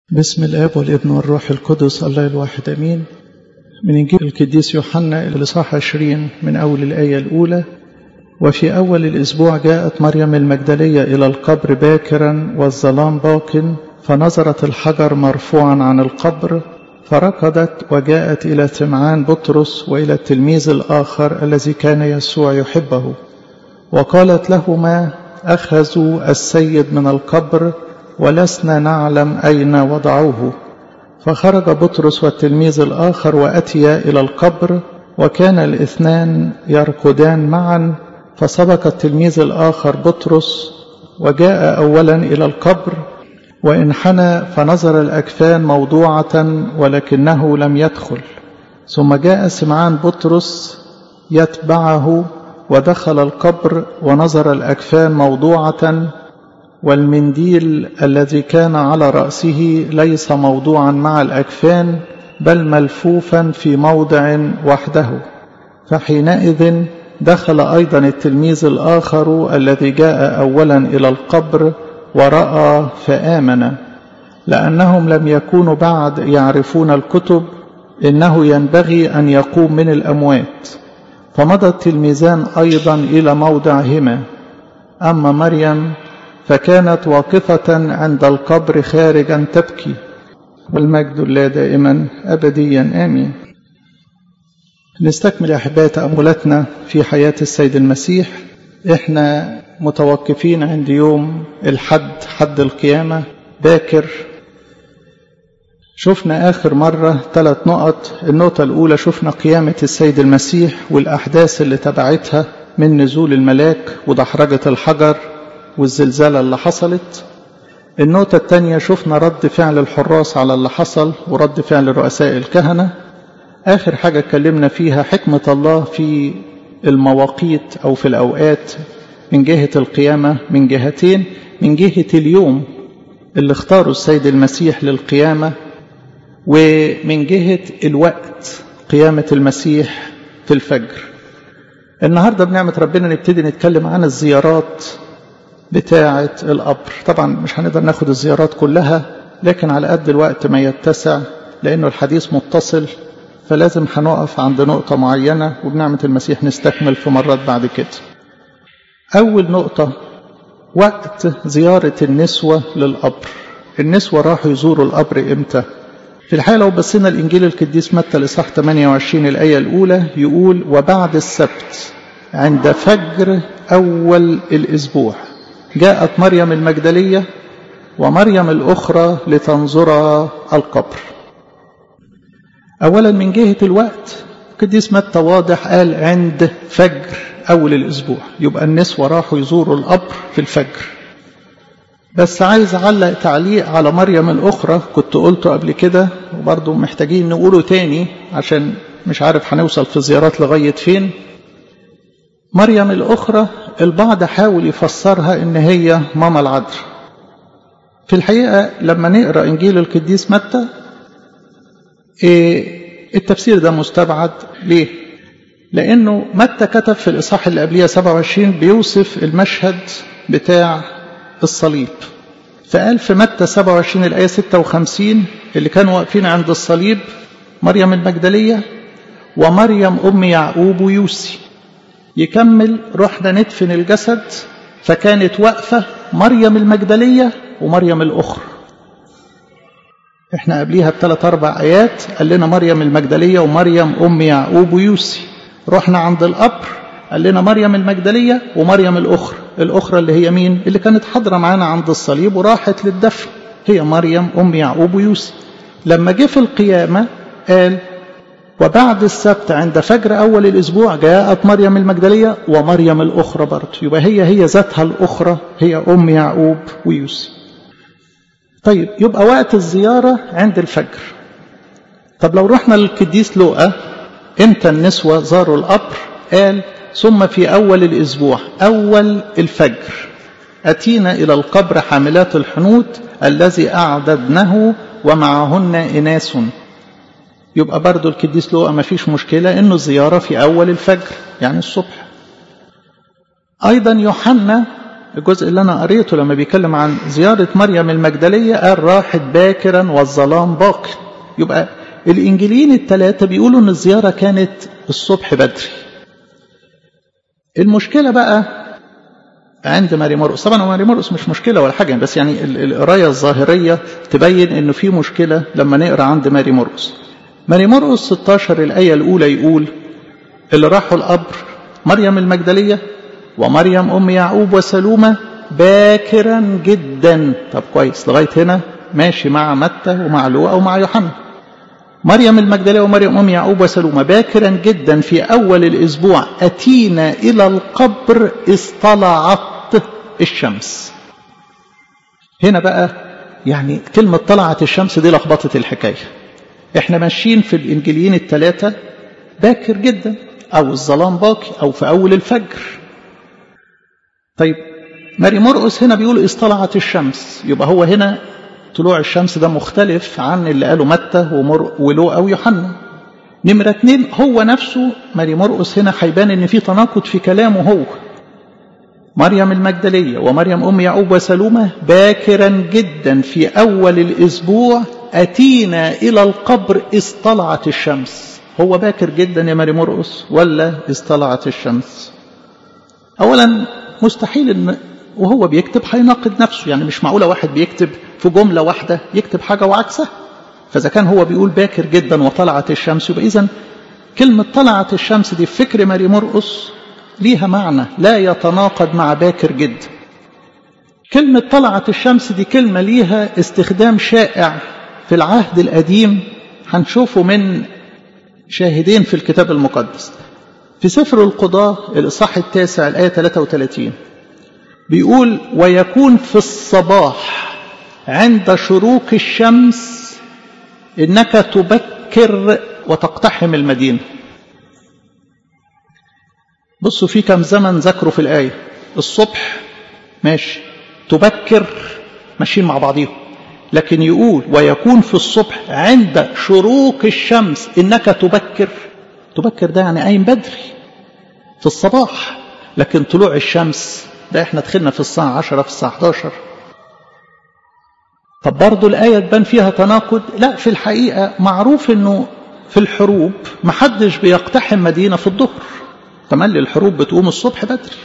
بسم الاب والابن والروح القدس الله الواحد امين من انجيل القديس يوحنا الاصحاح 20 من اول الايه الاولى وفي اول الاسبوع جاءت مريم المجدليه الى القبر باكرا والظلام باق فنظرت الحجر مرفوعا عن القبر فركضت وجاءت الى سمعان بطرس والى التلميذ الاخر الذي كان يسوع يحبه وقالت لهما اخذوا السيد من القبر ولسنا نعلم أين وضعوه فخرج بطرس والتلميذ الآخر وأتيا إلى القبر وكان الاثنان يرقدان معا فسبق التلميذ الآخر بطرس وجاء أولا إلى القبر وانحنى فنظر الأكفان موضوعة ولكنه لم يدخل ثم جاء سمعان بطرس يتبعه ودخل القبر ونظر الأكفان موضوعة والمنديل الذي كان على رأسه ليس موضوعا مع الأكفان بل ملفوفا في موضع وحده فحينئذ دخل أيضا التلميذ الآخر الذي جاء أولا إلى القبر ورأى فآمن لأنهم لم يكونوا بعد يعرفون الكتب إنه ينبغي أن يقوم من الأموات فمضى التلميذان أيضا إلى موضعهما أما مريم فكانت واقفة عند القبر خارجا تبكي والمجد لله دائما أبديا آمين نستكمل أحباء تأملاتنا في حياة السيد المسيح إحنا متوقفين عند يوم الحد حد القيامة باكر شفنا آخر مرة ثلاث نقط النقطة الأولى شفنا قيامة السيد المسيح والأحداث اللي تبعتها من نزول الملاك ودحرجة الحجر والزلزال اللي حصلت النقطة الثانية شفنا رد فعل الحراس على اللي حصل ورد فعل رؤساء الكهنة آخر حاجة اتكلمنا فيها حكمة الله في المواقيت أو في الأوقات من جهة القيامة من جهتين من جهة اليوم اللي اختاروا السيد المسيح للقيامة ومن جهة الوقت قيامة المسيح في الفجر النهاردة بنعمة ربنا نبتدي نتكلم عن الزيارات بتاعة القبر طبعا مش هنقدر ناخد الزيارات كلها لكن على قد الوقت ما يتسع لأنه الحديث متصل فلازم هنقف عند نقطة معينة وبنعمة المسيح نستكمل في مرات بعد كده أول نقطة وقت زيارة النسوة للقبر النسوة راحوا يزوروا القبر إمتى في الحقيقة لو بصينا الإنجيل القديس متى الإصحاح 28 الآية الأولى يقول وبعد السبت عند فجر أول الأسبوع جاءت مريم المجدلية ومريم الأخرى لتنظر القبر أولا من جهة الوقت قديس متى واضح قال عند فجر أول الأسبوع يبقى النسوة راحوا يزوروا القبر في الفجر بس عايز أعلق تعليق على مريم الأخرى كنت قلته قبل كده وبرضه محتاجين نقوله تاني عشان مش عارف هنوصل في زيارات لغاية فين مريم الأخرى البعض حاول يفسرها إن هي ماما العذراء في الحقيقة لما نقرأ إنجيل القديس متى إيه التفسير ده مستبعد ليه؟ لأنه متى كتب في الإصحاح اللي قبليه 27 بيوصف المشهد بتاع الصليب فقال في متى 27 الآية 56 اللي كانوا واقفين عند الصليب مريم المجدلية ومريم أم يعقوب ويوسي يكمل رحنا ندفن الجسد فكانت واقفة مريم المجدلية ومريم الأخرى احنا قبليها بثلاث أربع آيات قال لنا مريم المجدلية ومريم أم يعقوب ويوسي رحنا عند القبر قال لنا مريم المجدلية ومريم الأخرى الأخرى اللي هي مين اللي كانت حاضرة معانا عند الصليب وراحت للدفن هي مريم أم يعقوب ويوسي لما جه في القيامة قال وبعد السبت عند فجر أول الأسبوع جاءت مريم المجدلية ومريم الأخرى برضه يبقى هي هي ذاتها الأخرى هي أم يعقوب ويوسف طيب يبقى وقت الزيارة عند الفجر طب لو رحنا للقديس لوقا امتى النسوة زاروا القبر قال ثم في أول الأسبوع أول الفجر أتينا إلى القبر حاملات الحنوت الذي أعددنه ومعهن إناس يبقى برضو القديس لوقا ما فيش مشكلة انه الزيارة في اول الفجر يعني الصبح ايضا يوحنا الجزء اللي أنا قريته لما بيتكلم عن زيارة مريم المجدلية قال راحت باكرا والظلام باق يبقى الإنجيليين الثلاثة بيقولوا إن الزيارة كانت الصبح بدري المشكلة بقى عند ماري مرقس طبعا ماري مرقس مش مشكلة ولا حاجة بس يعني القراية الظاهرية تبين إنه في مشكلة لما نقرأ عند ماري مرقس ماري مرقس 16 الآية الأولى يقول اللي راحوا القبر مريم المجدلية ومريم أم يعقوب وسلومة باكرا جدا طب كويس لغاية هنا ماشي مع متى ومع لوقا ومع يوحنا مريم المجدلية ومريم أم يعقوب وسلومة باكرا جدا في أول الأسبوع أتينا إلى القبر اصطلعت الشمس هنا بقى يعني كلمة طلعت الشمس دي لخبطت الحكاية احنا ماشيين في الإنجيليين الثلاثة باكر جدا أو الظلام باقي أو في أول الفجر طيب ماري مرقس هنا بيقول اصطلعت الشمس يبقى هو هنا طلوع الشمس ده مختلف عن اللي قاله متى ولوقا ويوحنا نمرة اتنين هو نفسه ماري مرقس هنا هيبان ان في تناقض في كلامه هو مريم المجدلية ومريم أم يعقوب وسلومة باكرا جدا في أول الأسبوع أتينا إلى القبر اصطلعت الشمس هو باكر جدا يا ماري مرقس ولا اصطلعت الشمس أولا مستحيل ان وهو بيكتب هيناقض نفسه يعني مش معقوله واحد بيكتب في جمله واحده يكتب حاجه وعكسها فاذا كان هو بيقول باكر جدا وطلعت الشمس يبقى اذا كلمه طلعت الشمس دي في فكر ماري مرقس ليها معنى لا يتناقض مع باكر جدا كلمة طلعت الشمس دي كلمة ليها استخدام شائع في العهد القديم هنشوفه من شاهدين في الكتاب المقدس في سفر القضاة الإصحاح التاسع الآية 33 بيقول ويكون في الصباح عند شروق الشمس إنك تبكر وتقتحم المدينة بصوا في كم زمن ذكروا في الآية الصبح ماشي تبكر ماشيين مع بعضيهم لكن يقول ويكون في الصبح عند شروق الشمس إنك تبكر تبكر ده يعني قايم بدري في الصباح لكن طلوع الشمس ده احنا دخلنا في الساعة 10 في الساعة 11 طب برضه الآية تبان فيها تناقض لا في الحقيقة معروف انه في الحروب محدش بيقتحم مدينة في الظهر تملي الحروب بتقوم الصبح بدري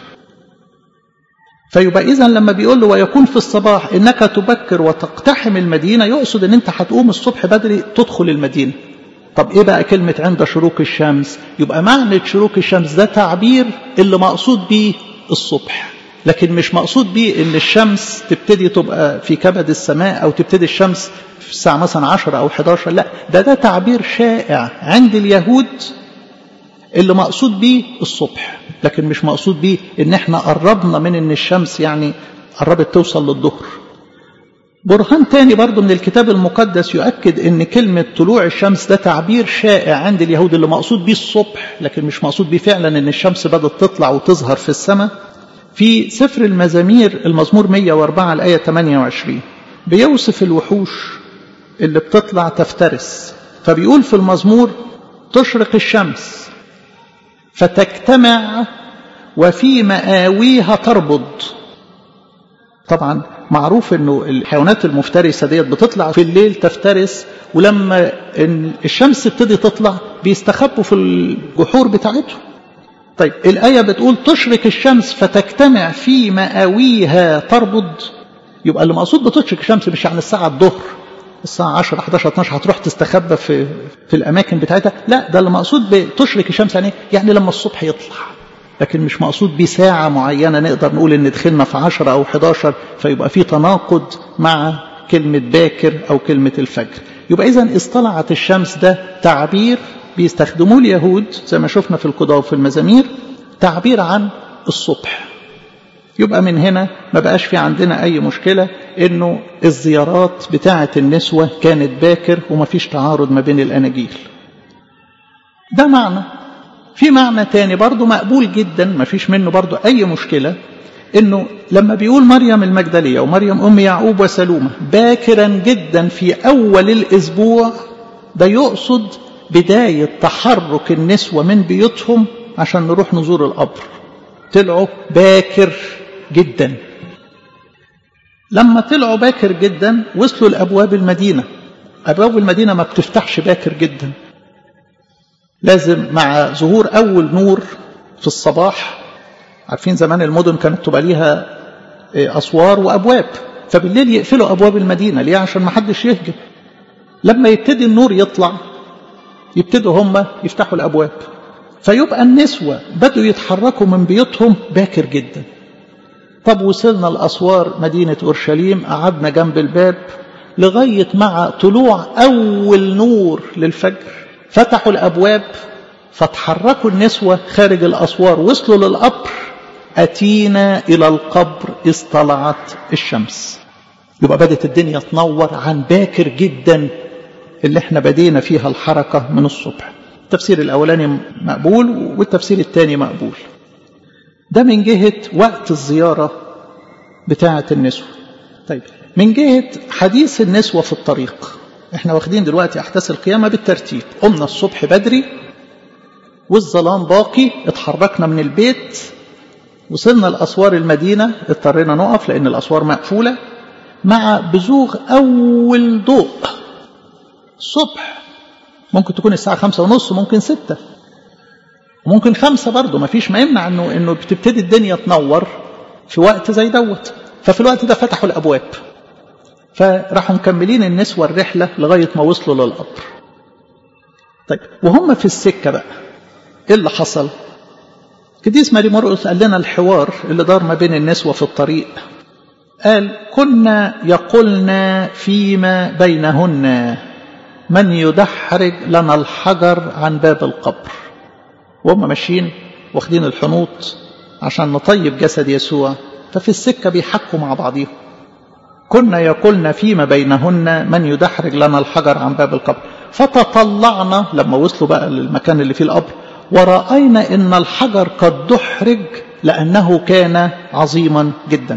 فيبقى إذا لما بيقول له ويكون في الصباح إنك تبكر وتقتحم المدينة يقصد إن أنت هتقوم الصبح بدري تدخل المدينة طب إيه بقى كلمة عند شروق الشمس يبقى معنى شروق الشمس ده تعبير اللي مقصود بيه الصبح لكن مش مقصود بيه ان الشمس تبتدي تبقى في كبد السماء او تبتدي الشمس في الساعة مثلا 10 او 11 لا ده ده تعبير شائع عند اليهود اللي مقصود بيه الصبح لكن مش مقصود بيه ان احنا قربنا من ان الشمس يعني قربت توصل للظهر برهان تاني برضو من الكتاب المقدس يؤكد ان كلمة طلوع الشمس ده تعبير شائع عند اليهود اللي مقصود بيه الصبح لكن مش مقصود بيه فعلا ان الشمس بدأت تطلع وتظهر في السماء في سفر المزامير المزمور 104 الآية 28 بيوصف الوحوش اللي بتطلع تفترس فبيقول في المزمور تشرق الشمس فتجتمع وفي مآويها تربض طبعا معروف انه الحيوانات المفترسه ديت بتطلع في الليل تفترس ولما الشمس تبتدي تطلع بيستخبوا في الجحور بتاعتهم طيب الآية بتقول تشرق الشمس فتجتمع في مآويها تربض يبقى اللي مقصود بتشرق الشمس مش يعني الساعة الظهر الساعة 10 11 12 هتروح تستخبى في في الأماكن بتاعتها لا ده اللي مقصود بتشرق الشمس يعني يعني لما الصبح يطلع لكن مش مقصود بساعة معينة نقدر نقول إن دخلنا في 10 أو 11 فيبقى في تناقض مع كلمة باكر أو كلمة الفجر يبقى إذا اصطلعت الشمس ده تعبير بيستخدموه اليهود زي ما شفنا في القضاء وفي المزامير تعبير عن الصبح يبقى من هنا ما بقاش في عندنا أي مشكلة إنه الزيارات بتاعة النسوة كانت باكر وما فيش تعارض ما بين الأناجيل ده معنى في معنى تاني برضو مقبول جدا ما فيش منه برضو أي مشكلة إنه لما بيقول مريم المجدلية ومريم أم يعقوب وسلومة باكرا جدا في أول الأسبوع ده يقصد بداية تحرك النسوة من بيوتهم عشان نروح نزور القبر طلعوا باكر جدا لما طلعوا باكر جدا وصلوا لأبواب المدينة أبواب المدينة ما بتفتحش باكر جدا لازم مع ظهور أول نور في الصباح عارفين زمان المدن كانت تبقى ليها أسوار وأبواب فبالليل يقفلوا أبواب المدينة ليه عشان ما حدش يهجم لما يبتدي النور يطلع يبتدوا هم يفتحوا الأبواب فيبقى النسوة بدوا يتحركوا من بيوتهم باكر جدا طب وصلنا الأسوار مدينة أورشليم قعدنا جنب الباب لغاية مع طلوع أول نور للفجر فتحوا الأبواب فتحركوا النسوة خارج الأسوار وصلوا للقبر أتينا إلى القبر إذ طلعت الشمس يبقى بدت الدنيا تنور عن باكر جدا اللي احنا بدينا فيها الحركة من الصبح التفسير الأولاني مقبول والتفسير الثاني مقبول ده من جهة وقت الزيارة بتاعة النسوة طيب من جهة حديث النسوة في الطريق احنا واخدين دلوقتي أحداث القيامة بالترتيب قمنا الصبح بدري والظلام باقي اتحركنا من البيت وصلنا لأسوار المدينة اضطرينا نقف لأن الأسوار مقفولة مع بزوغ أول ضوء الصبح ممكن تكون الساعة خمسة ونص ممكن ستة ممكن خمسة برضه ما فيش ما يمنع انه انه بتبتدي الدنيا تنور في وقت زي دوت ففي الوقت ده فتحوا الابواب فراحوا مكملين النسوة الرحلة لغاية ما وصلوا للقبر طيب وهم في السكة بقى ايه اللي حصل قديس ماري مرقس قال لنا الحوار اللي دار ما بين النسوة في الطريق قال كنا يقولن فيما بينهن من يدحرج لنا الحجر عن باب القبر وهم ماشيين واخدين الحنوط عشان نطيب جسد يسوع ففي السكة بيحكوا مع بعضهم كنا يقولن فيما بينهن من يدحرج لنا الحجر عن باب القبر فتطلعنا لما وصلوا بقى للمكان اللي فيه القبر ورأينا إن الحجر قد دحرج لأنه كان عظيما جدا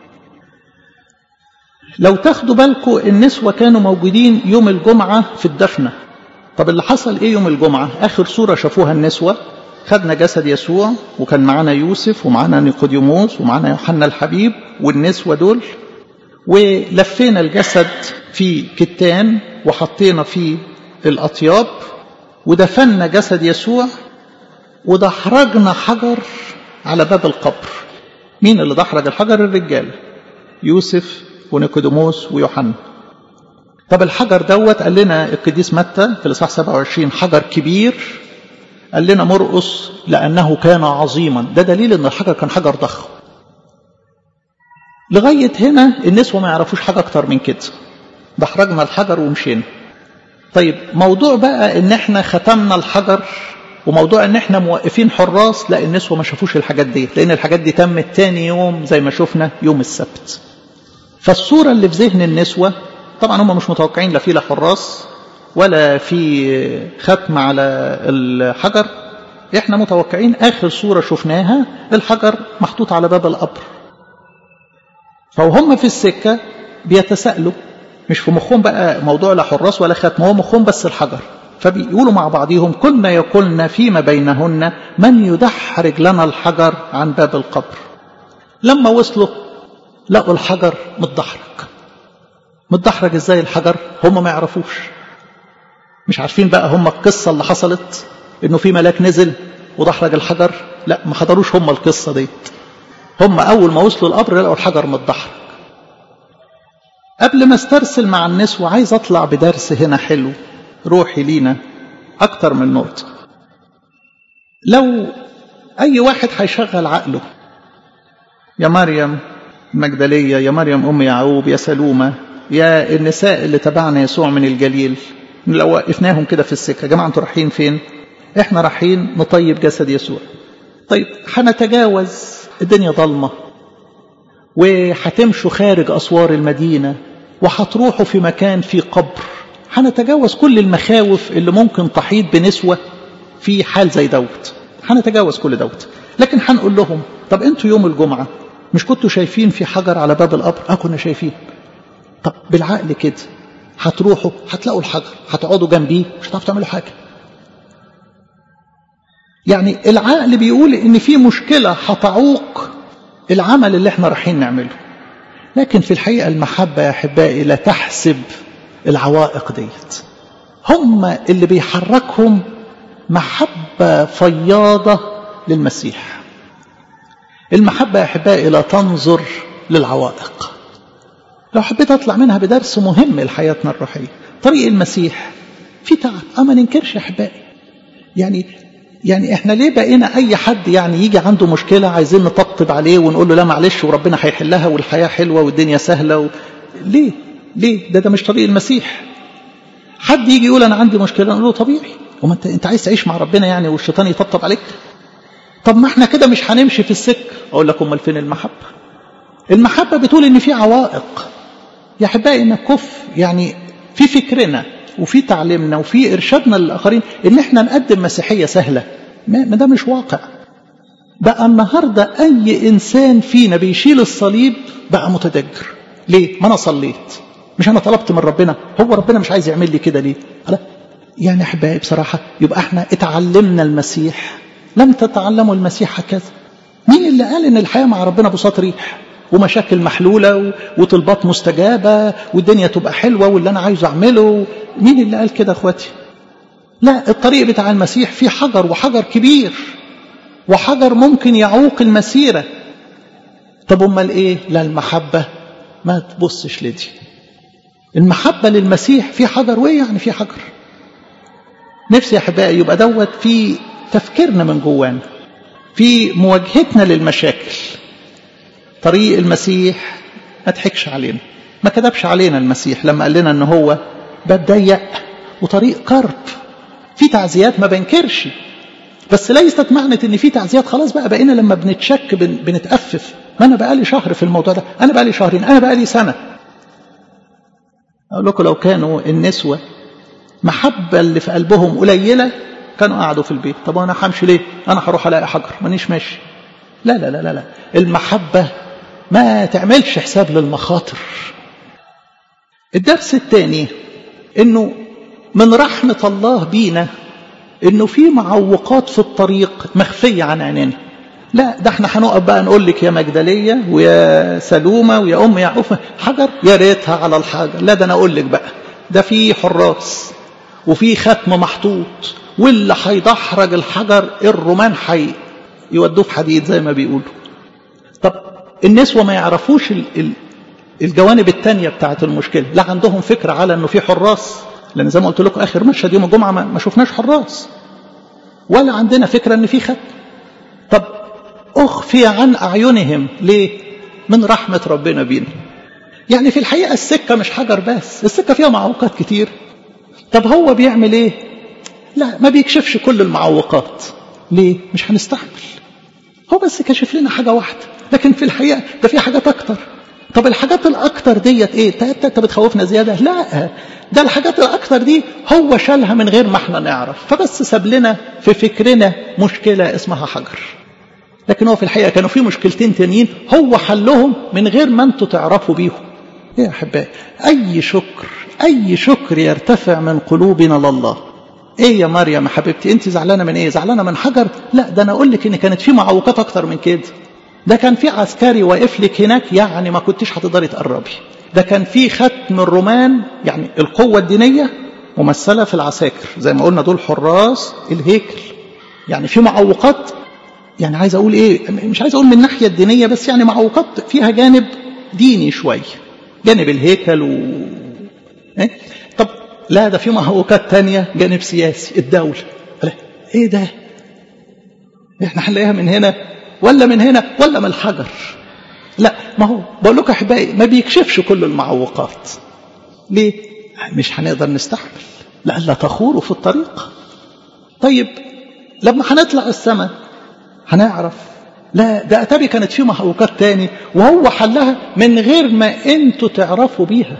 لو تاخدوا بالكم النسوة كانوا موجودين يوم الجمعة في الدفنة طب اللي حصل ايه يوم الجمعة اخر صورة شافوها النسوة خدنا جسد يسوع وكان معانا يوسف ومعانا نيقوديموس ومعانا يوحنا الحبيب والنسوة دول ولفينا الجسد في كتان وحطينا فيه الأطياب ودفنا جسد يسوع ودحرجنا حجر على باب القبر مين اللي دحرج الحجر الرجال يوسف ونيقوديموس ويوحنا طب الحجر دوت قال لنا القديس متى في الاصحاح 27 حجر كبير قال لنا مرقص لانه كان عظيما ده دليل ان الحجر كان حجر ضخم لغايه هنا النسوه ما يعرفوش حاجه اكتر من كده دحرجنا الحجر ومشينا طيب موضوع بقى ان احنا ختمنا الحجر وموضوع ان احنا موقفين حراس لا النسوه ما شافوش الحاجات دي لان الحاجات دي تمت تاني يوم زي ما شفنا يوم السبت فالصوره اللي في ذهن النسوه طبعا هم مش متوقعين لا في لا حراس ولا في ختم على الحجر احنا متوقعين اخر صوره شفناها الحجر محطوط على باب القبر فوهم في السكه بيتساءلوا مش في مخهم بقى موضوع لا حراس ولا ختم هو مخهم بس الحجر فبيقولوا مع بعضهم كنا يقولن فيما بينهن من يدحرج لنا الحجر عن باب القبر لما وصلوا لقوا الحجر متدحرج متدحرج ازاي الحجر هم ما يعرفوش مش عارفين بقى هم القصة اللي حصلت انه في ملاك نزل ودحرج الحجر لا ما حضروش هم القصة ديت هم اول ما وصلوا القبر لقوا الحجر متدحرج قبل ما استرسل مع الناس وعايز اطلع بدرس هنا حلو روحي لينا اكتر من نقطة لو اي واحد هيشغل عقله يا مريم المجدلية يا مريم ام يعقوب يا سلومة يا النساء اللي تبعنا يسوع من الجليل لو وقفناهم كده في السكة يا جماعة انتوا رايحين فين احنا رايحين نطيب جسد يسوع طيب هنتجاوز الدنيا ضلمة وهتمشوا خارج أسوار المدينة وهتروحوا في مكان في قبر هنتجاوز كل المخاوف اللي ممكن تحيط بنسوة في حال زي دوت هنتجاوز كل دوت لكن هنقول لهم طب انتوا يوم الجمعة مش كنتوا شايفين في حجر على باب القبر اه كنا شايفين طب بالعقل كده هتروحوا هتلاقوا الحجر هتقعدوا جنبيه مش هتعرفوا تعملوا حاجه يعني العقل بيقول ان في مشكله هتعوق العمل اللي احنا رايحين نعمله لكن في الحقيقة المحبة يا أحبائي لا تحسب العوائق ديت هم اللي بيحركهم محبة فياضة للمسيح المحبة يا أحبائي لا تنظر للعوائق لو حبيت أطلع منها بدرس مهم لحياتنا الروحية طريق المسيح في تعب أما ننكرش يا أحبائي يعني يعني احنا ليه بقينا اي حد يعني يجي عنده مشكله عايزين نطبطب عليه ونقول له لا معلش وربنا هيحلها والحياه حلوه والدنيا سهله و... ليه ليه ده ده مش طريق المسيح حد يجي يقول انا عندي مشكله نقول له طبيعي وما انت انت عايز تعيش مع ربنا يعني والشيطان يطبطب عليك طب ما احنا كده مش هنمشي في السكه اقول لك امال فين المحبه المحبه بتقول ان في عوائق يا احبائي ان كف يعني في فكرنا وفي تعليمنا وفي ارشادنا للاخرين ان احنا نقدم مسيحيه سهله ما ده مش واقع بقى النهارده اي انسان فينا بيشيل الصليب بقى متدجر ليه ما انا صليت مش انا طلبت من ربنا هو ربنا مش عايز يعمل لي كده ليه لا يعني احبائي بصراحه يبقى احنا اتعلمنا المسيح لم تتعلموا المسيح هكذا مين اللي قال ان الحياه مع ربنا بساط ريح ومشاكل محلولة وطلبات مستجابة والدنيا تبقى حلوة واللي أنا عايز أعمله مين اللي قال كده أخواتي لا الطريق بتاع المسيح فيه حجر وحجر كبير وحجر ممكن يعوق المسيرة طب أمال إيه لا المحبة ما تبصش لدي المحبة للمسيح في حجر وإيه يعني في حجر نفسي يا أحبائي يبقى دوت في تفكيرنا من جوانا في مواجهتنا للمشاكل طريق المسيح ما تحكش علينا ما كذبش علينا المسيح لما قال لنا ان هو باب ضيق وطريق كرب في تعزيات ما بنكرش بس ليست معنى ان في تعزيات خلاص بقى بقينا لما بنتشك بن بنتأفف ما انا بقالي شهر في الموضوع ده انا بقالي شهرين انا بقالي سنة اقول لكم لو كانوا النسوة محبة اللي في قلبهم قليلة كانوا قعدوا في البيت طب انا همشي ليه انا هروح الاقي حجر مانيش ماشي لا لا لا لا لا المحبة ما تعملش حساب للمخاطر الدرس الثاني انه من رحمة الله بينا انه في معوقات في الطريق مخفية عن عيننا لا ده احنا هنقف بقى نقول لك يا مجدلية ويا سلومة ويا ام يعقوفة حجر يا ريتها على الحجر لا ده انا اقول لك بقى ده في حراس وفي ختم محطوط واللي هيدحرج الحجر الرومان حي يودوه في حديد زي ما بيقولوا طب النسوة ما يعرفوش ال ال الجوانب التانية بتاعت المشكلة لا عندهم فكرة على انه في حراس لان زي ما قلت لكم اخر مشهد يوم الجمعة ما, ما شفناش حراس ولا عندنا فكرة ان في ختم طب اخفي عن اعينهم ليه من رحمة ربنا بينا يعني في الحقيقة السكة مش حجر بس السكة فيها معوقات كتير طب هو بيعمل ايه لا ما بيكشفش كل المعوقات ليه مش هنستحمل هو بس كشف لنا حاجة واحدة لكن في الحقيقة ده في حاجات أكتر طب الحاجات الأكتر ديت إيه أنت بتخوفنا زيادة لا ده الحاجات الأكتر دي هو شالها من غير ما احنا نعرف فبس ساب لنا في فكرنا مشكلة اسمها حجر لكن هو في الحقيقة كانوا في مشكلتين تانيين هو حلهم من غير ما انتوا تعرفوا بيهم يا أحبائي أي شكر أي شكر يرتفع من قلوبنا لله ايه يا مريم حبيبتي انت زعلانه من ايه زعلانه من حجر لا ده انا اقول لك ان كانت في معوقات اكتر من كده ده كان في عسكري واقف لك هناك يعني ما كنتش هتقدري تقربي ده كان في ختم الرومان يعني القوه الدينيه ممثله في العساكر زي ما قلنا دول حراس الهيكل يعني في معوقات يعني عايز اقول ايه مش عايز اقول من الناحيه الدينيه بس يعني معوقات فيها جانب ديني شويه جانب الهيكل و إيه؟ طب لا ده في معوقات تانية جانب سياسي الدولة لا ايه ده احنا هنلاقيها من هنا ولا من هنا ولا من الحجر لا ما هو بقول لكم احبائي ما بيكشفش كل المعوقات ليه مش هنقدر نستحمل لألا تخوروا في الطريق طيب لما هنطلع السماء هنعرف لا ده أتاري كانت في معوقات تاني وهو حلها من غير ما انتوا تعرفوا بيها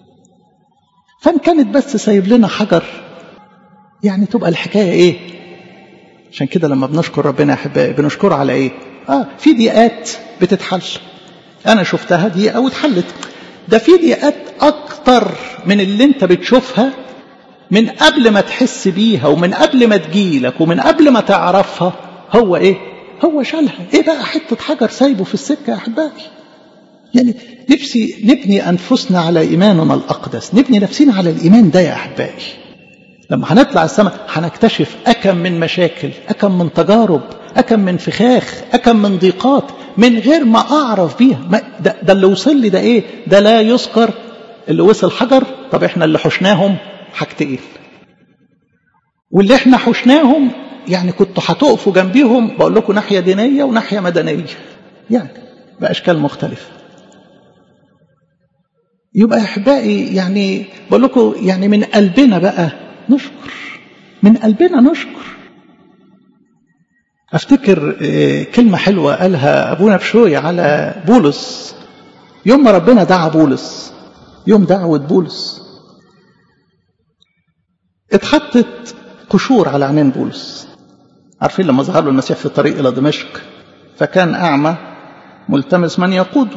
فان كانت بس سايب لنا حجر يعني تبقى الحكاية ايه عشان كده لما بنشكر ربنا يا احبائي بنشكره على ايه اه في ضيقات بتتحل انا شفتها دقيقة واتحلت ده في ضيقات اكتر من اللي انت بتشوفها من قبل ما تحس بيها ومن قبل ما تجيلك ومن قبل ما تعرفها هو ايه هو شالها ايه بقى حتة حجر سايبه في السكة يا احبائي يعني نفسي نبني أنفسنا على إيماننا الأقدس نبني نفسنا على الإيمان ده يا أحبائي لما هنطلع السماء هنكتشف أكم من مشاكل أكم من تجارب أكم من فخاخ أكم من ضيقات من غير ما أعرف بيها ما ده, ده اللي وصل لي ده إيه ده لا يذكر اللي وصل حجر طب إحنا اللي حشناهم حاجتين واللي إحنا حشناهم يعني كنتوا هتقفوا جنبيهم بقول لكم ناحية دينية وناحية مدنية يعني بأشكال مختلفة يبقى يا أحبائي يعني بقول لكم يعني من قلبنا بقى نشكر من قلبنا نشكر أفتكر كلمة حلوة قالها أبونا بشوي على بولس يوم ما ربنا دعا بولس يوم دعوة بولس اتحطت قشور على عينين بولس عارفين لما ظهر له المسيح في الطريق إلى دمشق فكان أعمى ملتمس من يقوده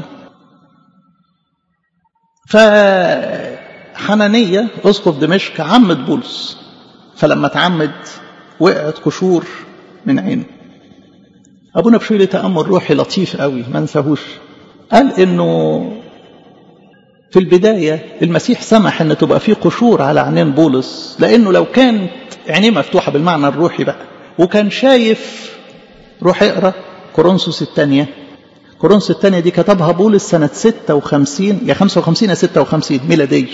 فحنانية أسقف دمشق عمد بولس فلما تعمد وقعت قشور من عينه أبونا بشوي لي تأمل روحي لطيف قوي ما انساهوش قال إنه في البداية المسيح سمح إن تبقى فيه قشور على عينين بولس لأنه لو كانت عينيه مفتوحة بالمعنى الروحي بقى وكان شايف روح اقرا كورنثوس الثانية كورنثوس الثانية دي كتبها بولس سنة 56 يا 55 يا 56 ميلادية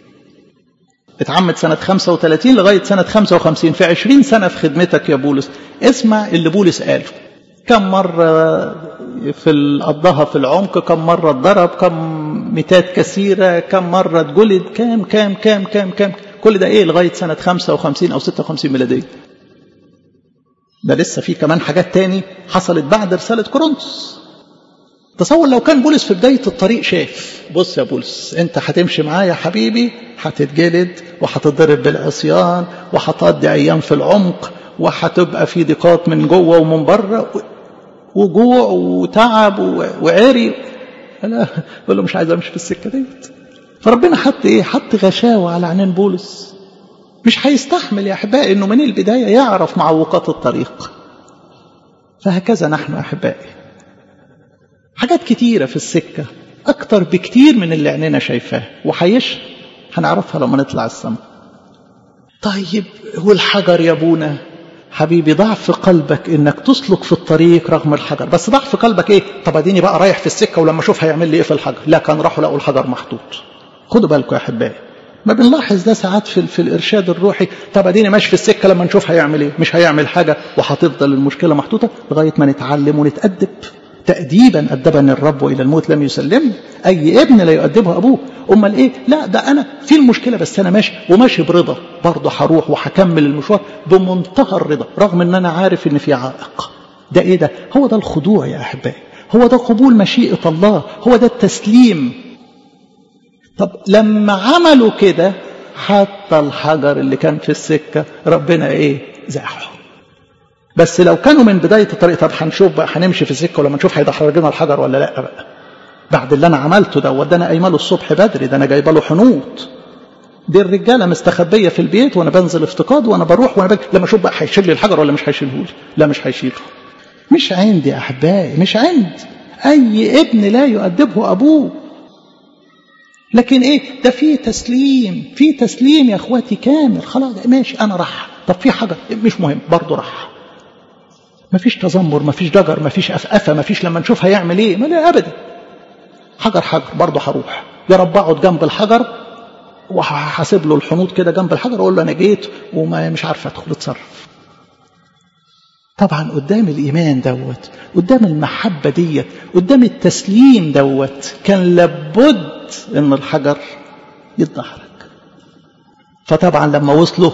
اتعمد سنة 35 لغاية سنة 55 في 20 سنة في خدمتك يا بولس اسمع اللي بولس قاله كم مرة في قضاها في العمق كم مرة اتضرب كم ميتات كثيرة كم مرة اتجلد كام كام كام كام كام كل ده ايه لغاية سنة 55 أو 56 ميلادية ده لسه في كمان حاجات تاني حصلت بعد رسالة كورنثوس تصور لو كان بولس في بداية الطريق شاف بص يا بولس انت هتمشي معايا يا حبيبي هتتجلد وهتضرب بالعصيان وهتقضي ايام في العمق وهتبقى في ضيقات من جوه ومن بره وجوع وتعب وعري لا بقول له مش عايز امشي في السكه ديت فربنا حط ايه حط غشاوه على عينين بولس مش هيستحمل يا احبائي انه من البدايه يعرف معوقات الطريق فهكذا نحن احبائي حاجات كتيره في السكه اكتر بكتير من اللي عينينا شايفاه وحيش هنعرفها لما نطلع السماء طيب والحجر يا ابونا حبيبي ضع في قلبك انك تسلك في الطريق رغم الحجر بس ضع في قلبك ايه طب اديني بقى رايح في السكه ولما اشوف هيعمل لي ايه في الحجر لا كان راحوا لقوا الحجر محطوط خدوا بالكم يا احبائي ما بنلاحظ ده ساعات في, في الارشاد الروحي طب اديني ماشي في السكه لما نشوف هيعمل ايه مش هيعمل حاجه وهتفضل المشكله محطوطه لغايه ما نتعلم ونتادب تأديبا أدبني الرب وإلى الموت لم يسلمني أي ابن لا يؤدبه أبوه أمال إيه لا ده أنا في المشكلة بس أنا ماشي وماشي برضا برضه هروح وهكمل المشوار بمنتهى الرضا رغم أن أنا عارف أن في عائق ده إيه ده هو ده الخضوع يا أحبائي هو ده قبول مشيئة الله هو ده التسليم طب لما عملوا كده حتى الحجر اللي كان في السكة ربنا إيه زاحه بس لو كانوا من بداية الطريق طب هنشوف بقى هنمشي في السكة ولما نشوف هيدحرج لنا الحجر ولا لا بقى بعد اللي أنا عملته ده وده أنا قايمه الصبح بدري ده أنا جايبه له حنوط دي الرجالة مستخبية في البيت وأنا بنزل افتقاد وأنا بروح وأنا بجي لما أشوف بقى هيشيل لي الحجر ولا مش هيشيله لي لا مش هيشيله مش عندي يا أحبائي مش عند أي ابن لا يؤدبه أبوه لكن ايه ده في تسليم في تسليم يا اخواتي كامل خلاص ماشي انا راح طب في حاجه مش مهم برضه راح مفيش تذمر مفيش ضجر مفيش أفأفة مفيش لما نشوف هيعمل ايه ما لا ابدا حجر حجر برضه هروح يا رب اقعد جنب الحجر وهحاسب له الحنوط كده جنب الحجر اقول له انا جيت وما مش عارف ادخل اتصرف طبعا قدام الايمان دوت قدام المحبه ديت قدام التسليم دوت كان لابد ان الحجر يتدحرج فطبعا لما وصلوا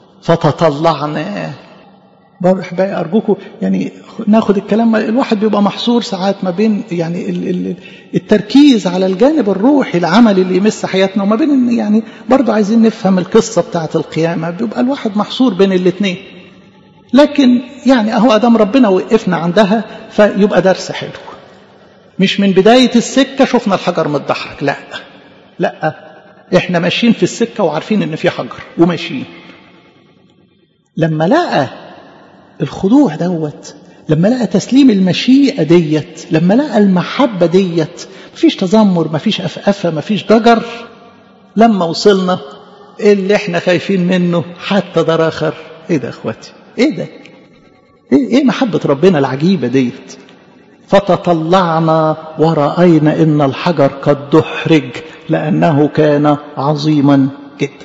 فتطلعنا احبائي ارجوكم يعني ناخد الكلام الواحد بيبقى محصور ساعات ما بين يعني التركيز على الجانب الروحي العمل اللي يمس حياتنا وما بين يعني برضه عايزين نفهم القصه بتاعه القيامه بيبقى الواحد محصور بين الاثنين لكن يعني اهو ادام ربنا وقفنا عندها فيبقى درس حلو مش من بدايه السكه شفنا الحجر متدحرج لا لا احنا ماشيين في السكه وعارفين ان في حجر وماشيين لما لقى الخضوع دوت لما لقى تسليم المشيئة ديت لما لقى المحبة ديت مفيش تذمر مفيش أفأفة مفيش ضجر لما وصلنا اللي احنا خايفين منه حتى دار آخر ايه ده اخواتي ايه ده ايه, إيه محبة ربنا العجيبة ديت فتطلعنا ورأينا إن الحجر قد دحرج لأنه كان عظيما جدا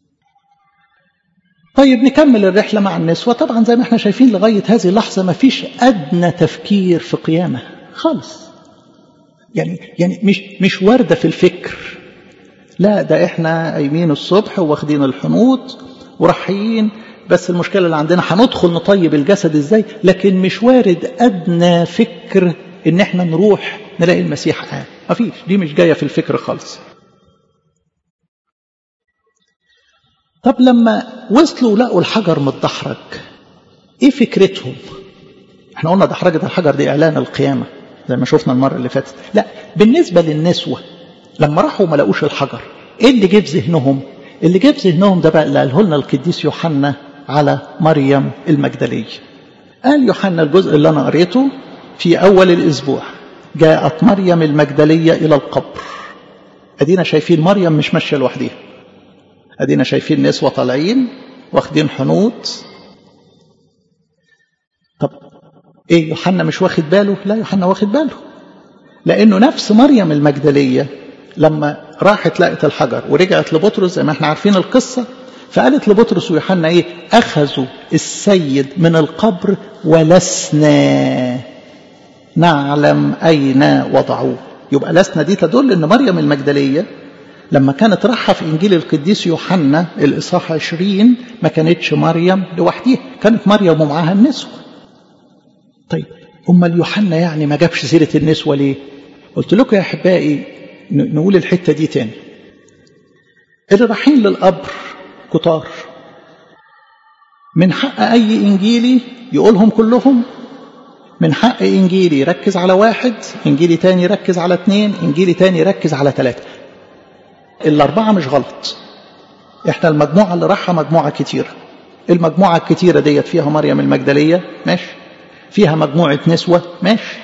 طيب نكمل الرحلة مع النسوة طبعا زي ما احنا شايفين لغاية هذه اللحظة ما فيش أدنى تفكير في قيامة خالص يعني يعني مش مش واردة في الفكر لا ده احنا قايمين الصبح واخدين الحنوط ورايحين بس المشكلة اللي عندنا هندخل نطيب الجسد ازاي لكن مش وارد أدنى فكر ان احنا نروح نلاقي المسيح قام مفيش دي مش جاية في الفكر خالص طب لما وصلوا لقوا الحجر متدحرج ايه فكرتهم احنا قلنا دحرجة الحجر دي اعلان القيامة زي ما شفنا المرة اللي فاتت لا بالنسبة للنسوة لما راحوا ما لقوش الحجر ايه اللي جه في ذهنهم اللي جه في ذهنهم ده بقى اللي قاله لنا القديس يوحنا على مريم المجدلية قال يوحنا الجزء اللي انا قريته في اول الاسبوع جاءت مريم المجدلية الى القبر ادينا شايفين مريم مش ماشية لوحديها ادينا شايفين نسوة طالعين واخدين حنوط طب ايه يوحنا مش واخد باله لا يوحنا واخد باله لانه نفس مريم المجدلية لما راحت لقت الحجر ورجعت لبطرس زي ما احنا عارفين القصة فقالت لبطرس ويوحنا ايه اخذوا السيد من القبر ولسنا نعلم اين وضعوه يبقى لسنا دي تدل ان مريم المجدليه لما كانت رايحه في انجيل القديس يوحنا الاصحاح 20 ما كانتش مريم لوحديها كانت مريم ومعاها النسوه طيب امال يوحنا يعني ما جابش سيره النسوه ليه قلت لكم يا احبائي نقول الحته دي تاني اللي رايحين للقبر كتار من حق اي انجيلي يقولهم كلهم من حق انجيلي يركز على واحد انجيلي تاني يركز على اثنين انجيلي تاني يركز على ثلاثة الاربعة مش غلط احنا المجموعة اللي راحها مجموعة كتيرة المجموعة الكتيرة ديت فيها مريم المجدلية ماشي فيها مجموعة نسوة ماشي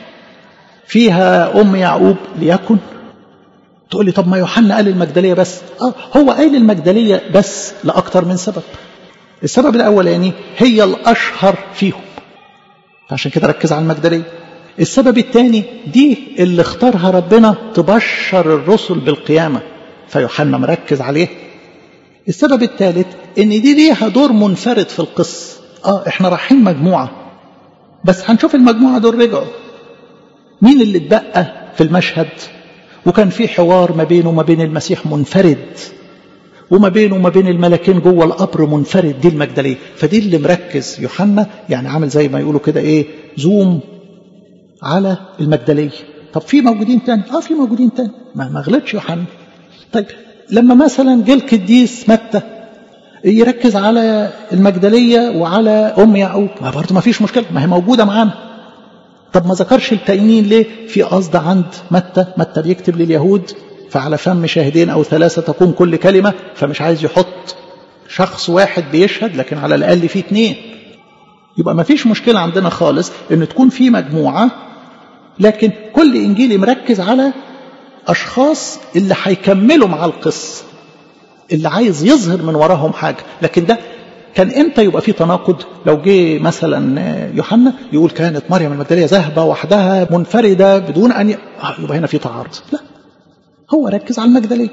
فيها ام يعقوب ليكن تقول لي طب ما يوحنا قال المجدلية بس اه هو قال المجدلية بس لأكتر من سبب السبب الأولاني هي الأشهر فيهم عشان كده ركز على المجدلية السبب الثاني دي اللي اختارها ربنا تبشر الرسل بالقيامة فيوحنا مركز عليه السبب الثالث ان دي ليها دور منفرد في القصة اه احنا رايحين مجموعة بس هنشوف المجموعة دول رجعوا مين اللي اتبقى في المشهد وكان في حوار ما بينه وما بين المسيح منفرد وما بينه وما بين الملكين جوه القبر منفرد دي المجدليه فدي اللي مركز يوحنا يعني عامل زي ما يقولوا كده ايه زوم على المجدليه طب في موجودين تاني اه في موجودين تاني ما ما غلطش يوحنا طيب لما مثلا جه القديس متى يركز على المجدليه وعلى ام يعقوب ما برضه ما فيش مشكله ما هي موجوده معانا طب ما ذكرش التانيين ليه في قصد عند متى متى بيكتب لليهود فعلى فم شاهدين أو ثلاثة تكون كل كلمة فمش عايز يحط شخص واحد بيشهد لكن على الأقل فيه اتنين يبقى ما فيش مشكلة عندنا خالص ان تكون في مجموعة لكن كل إنجيلي مركز على أشخاص اللي هيكملوا مع القصة اللي عايز يظهر من وراهم حاجة لكن ده كان امتى يبقى في تناقض لو جه مثلا يوحنا يقول كانت مريم المجدليه ذاهبه وحدها منفرده بدون ان ي... آه يبقى هنا في تعارض لا هو ركز على المجدليه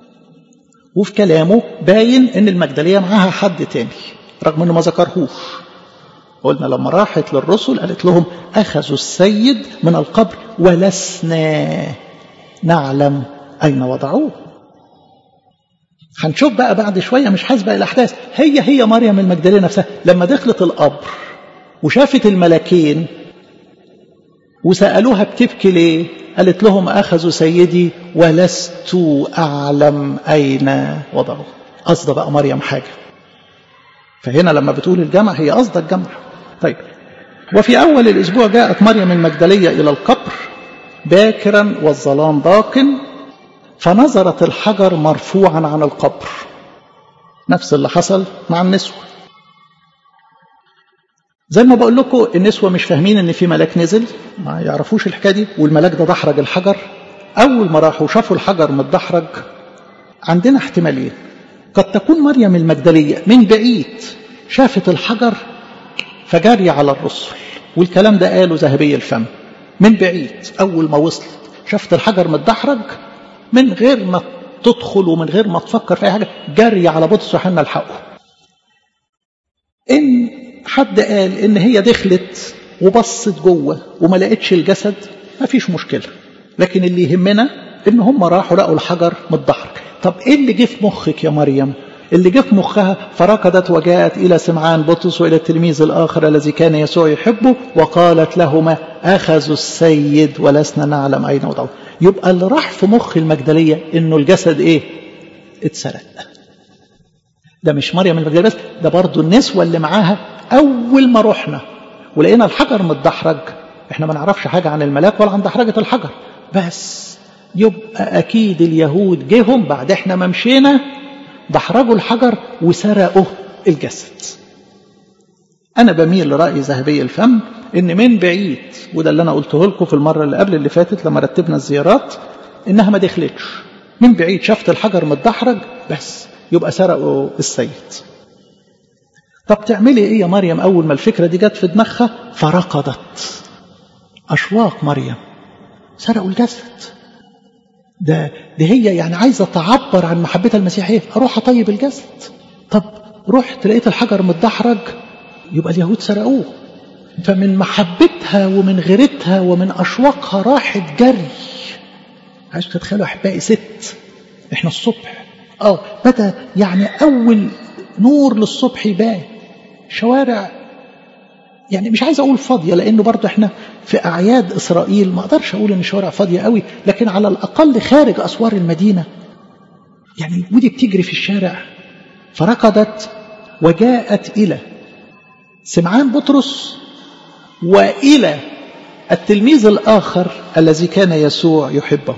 وفي كلامه باين ان المجدليه معاها حد تاني رغم انه ما ذكرهوش قلنا لما راحت للرسل قالت لهم اخذوا السيد من القبر ولسنا نعلم اين وضعوه هنشوف بقى بعد شوية مش حاسبة الأحداث هي هي مريم المجدلية نفسها لما دخلت القبر وشافت الملكين وسألوها بتبكي ليه قالت لهم أخذوا سيدي ولست أعلم أين وضعوه قصد بقى مريم حاجة فهنا لما بتقول الجمع هي قصد الجمع طيب وفي أول الأسبوع جاءت مريم المجدلية إلى القبر باكرا والظلام ضاق فنظرت الحجر مرفوعا عن القبر نفس اللي حصل مع النسوة زي ما بقول لكم النسوة مش فاهمين ان في ملاك نزل ما يعرفوش الحكاية دي والملاك ده دحرج الحجر اول ما راحوا شافوا الحجر متدحرج عندنا احتمالين قد تكون مريم المجدلية من بعيد شافت الحجر فجري على الرسل والكلام ده قاله ذهبي الفم من بعيد اول ما وصلت شافت الحجر متدحرج من غير ما تدخل ومن غير ما تفكر في اي حاجه جري على بطرس وحنا الحقه ان حد قال ان هي دخلت وبصت جوه وما لقتش الجسد ما فيش مشكله لكن اللي يهمنا ان هم راحوا لقوا الحجر متدحرج طب ايه اللي جه في مخك يا مريم اللي جه في مخها فركضت وجاءت الى سمعان بطرس والى التلميذ الاخر الذي كان يسوع يحبه وقالت لهما اخذوا السيد ولسنا نعلم اين وضعوه يبقى اللي راح في مخ المجدليه انه الجسد ايه اتسرق ده مش مريم المجدليه بس ده برضه النسوه اللي معاها اول ما رحنا ولقينا الحجر متدحرج احنا ما نعرفش حاجه عن الملاك ولا عن دحرجه الحجر بس يبقى اكيد اليهود جيهم بعد احنا ما مشينا دحرجوا الحجر وسرقوا الجسد انا بميل لراي ذهبي الفم ان من بعيد وده اللي انا قلته لكم في المره اللي قبل اللي فاتت لما رتبنا الزيارات انها ما دخلتش من بعيد شافت الحجر متدحرج بس يبقى سرقوا السيد طب تعملي ايه يا مريم اول ما الفكره دي جت في دماغها فرقدت اشواق مريم سرقوا الجسد ده ده هي يعني عايزه تعبر عن محبتها المسيحيه اروح اطيب الجسد طب رحت لقيت الحجر متدحرج يبقى اليهود سرقوه فمن محبتها ومن غيرتها ومن اشواقها راحت جري عايز تتخيلوا احبائي ست احنا الصبح اه بدا يعني اول نور للصبح يبان شوارع يعني مش عايز اقول فاضيه لانه برضه احنا في اعياد اسرائيل ما اقدرش اقول ان الشوارع فاضيه قوي لكن على الاقل خارج اسوار المدينه يعني ودي بتجري في الشارع فركضت وجاءت الى سمعان بطرس والى التلميذ الاخر الذي كان يسوع يحبه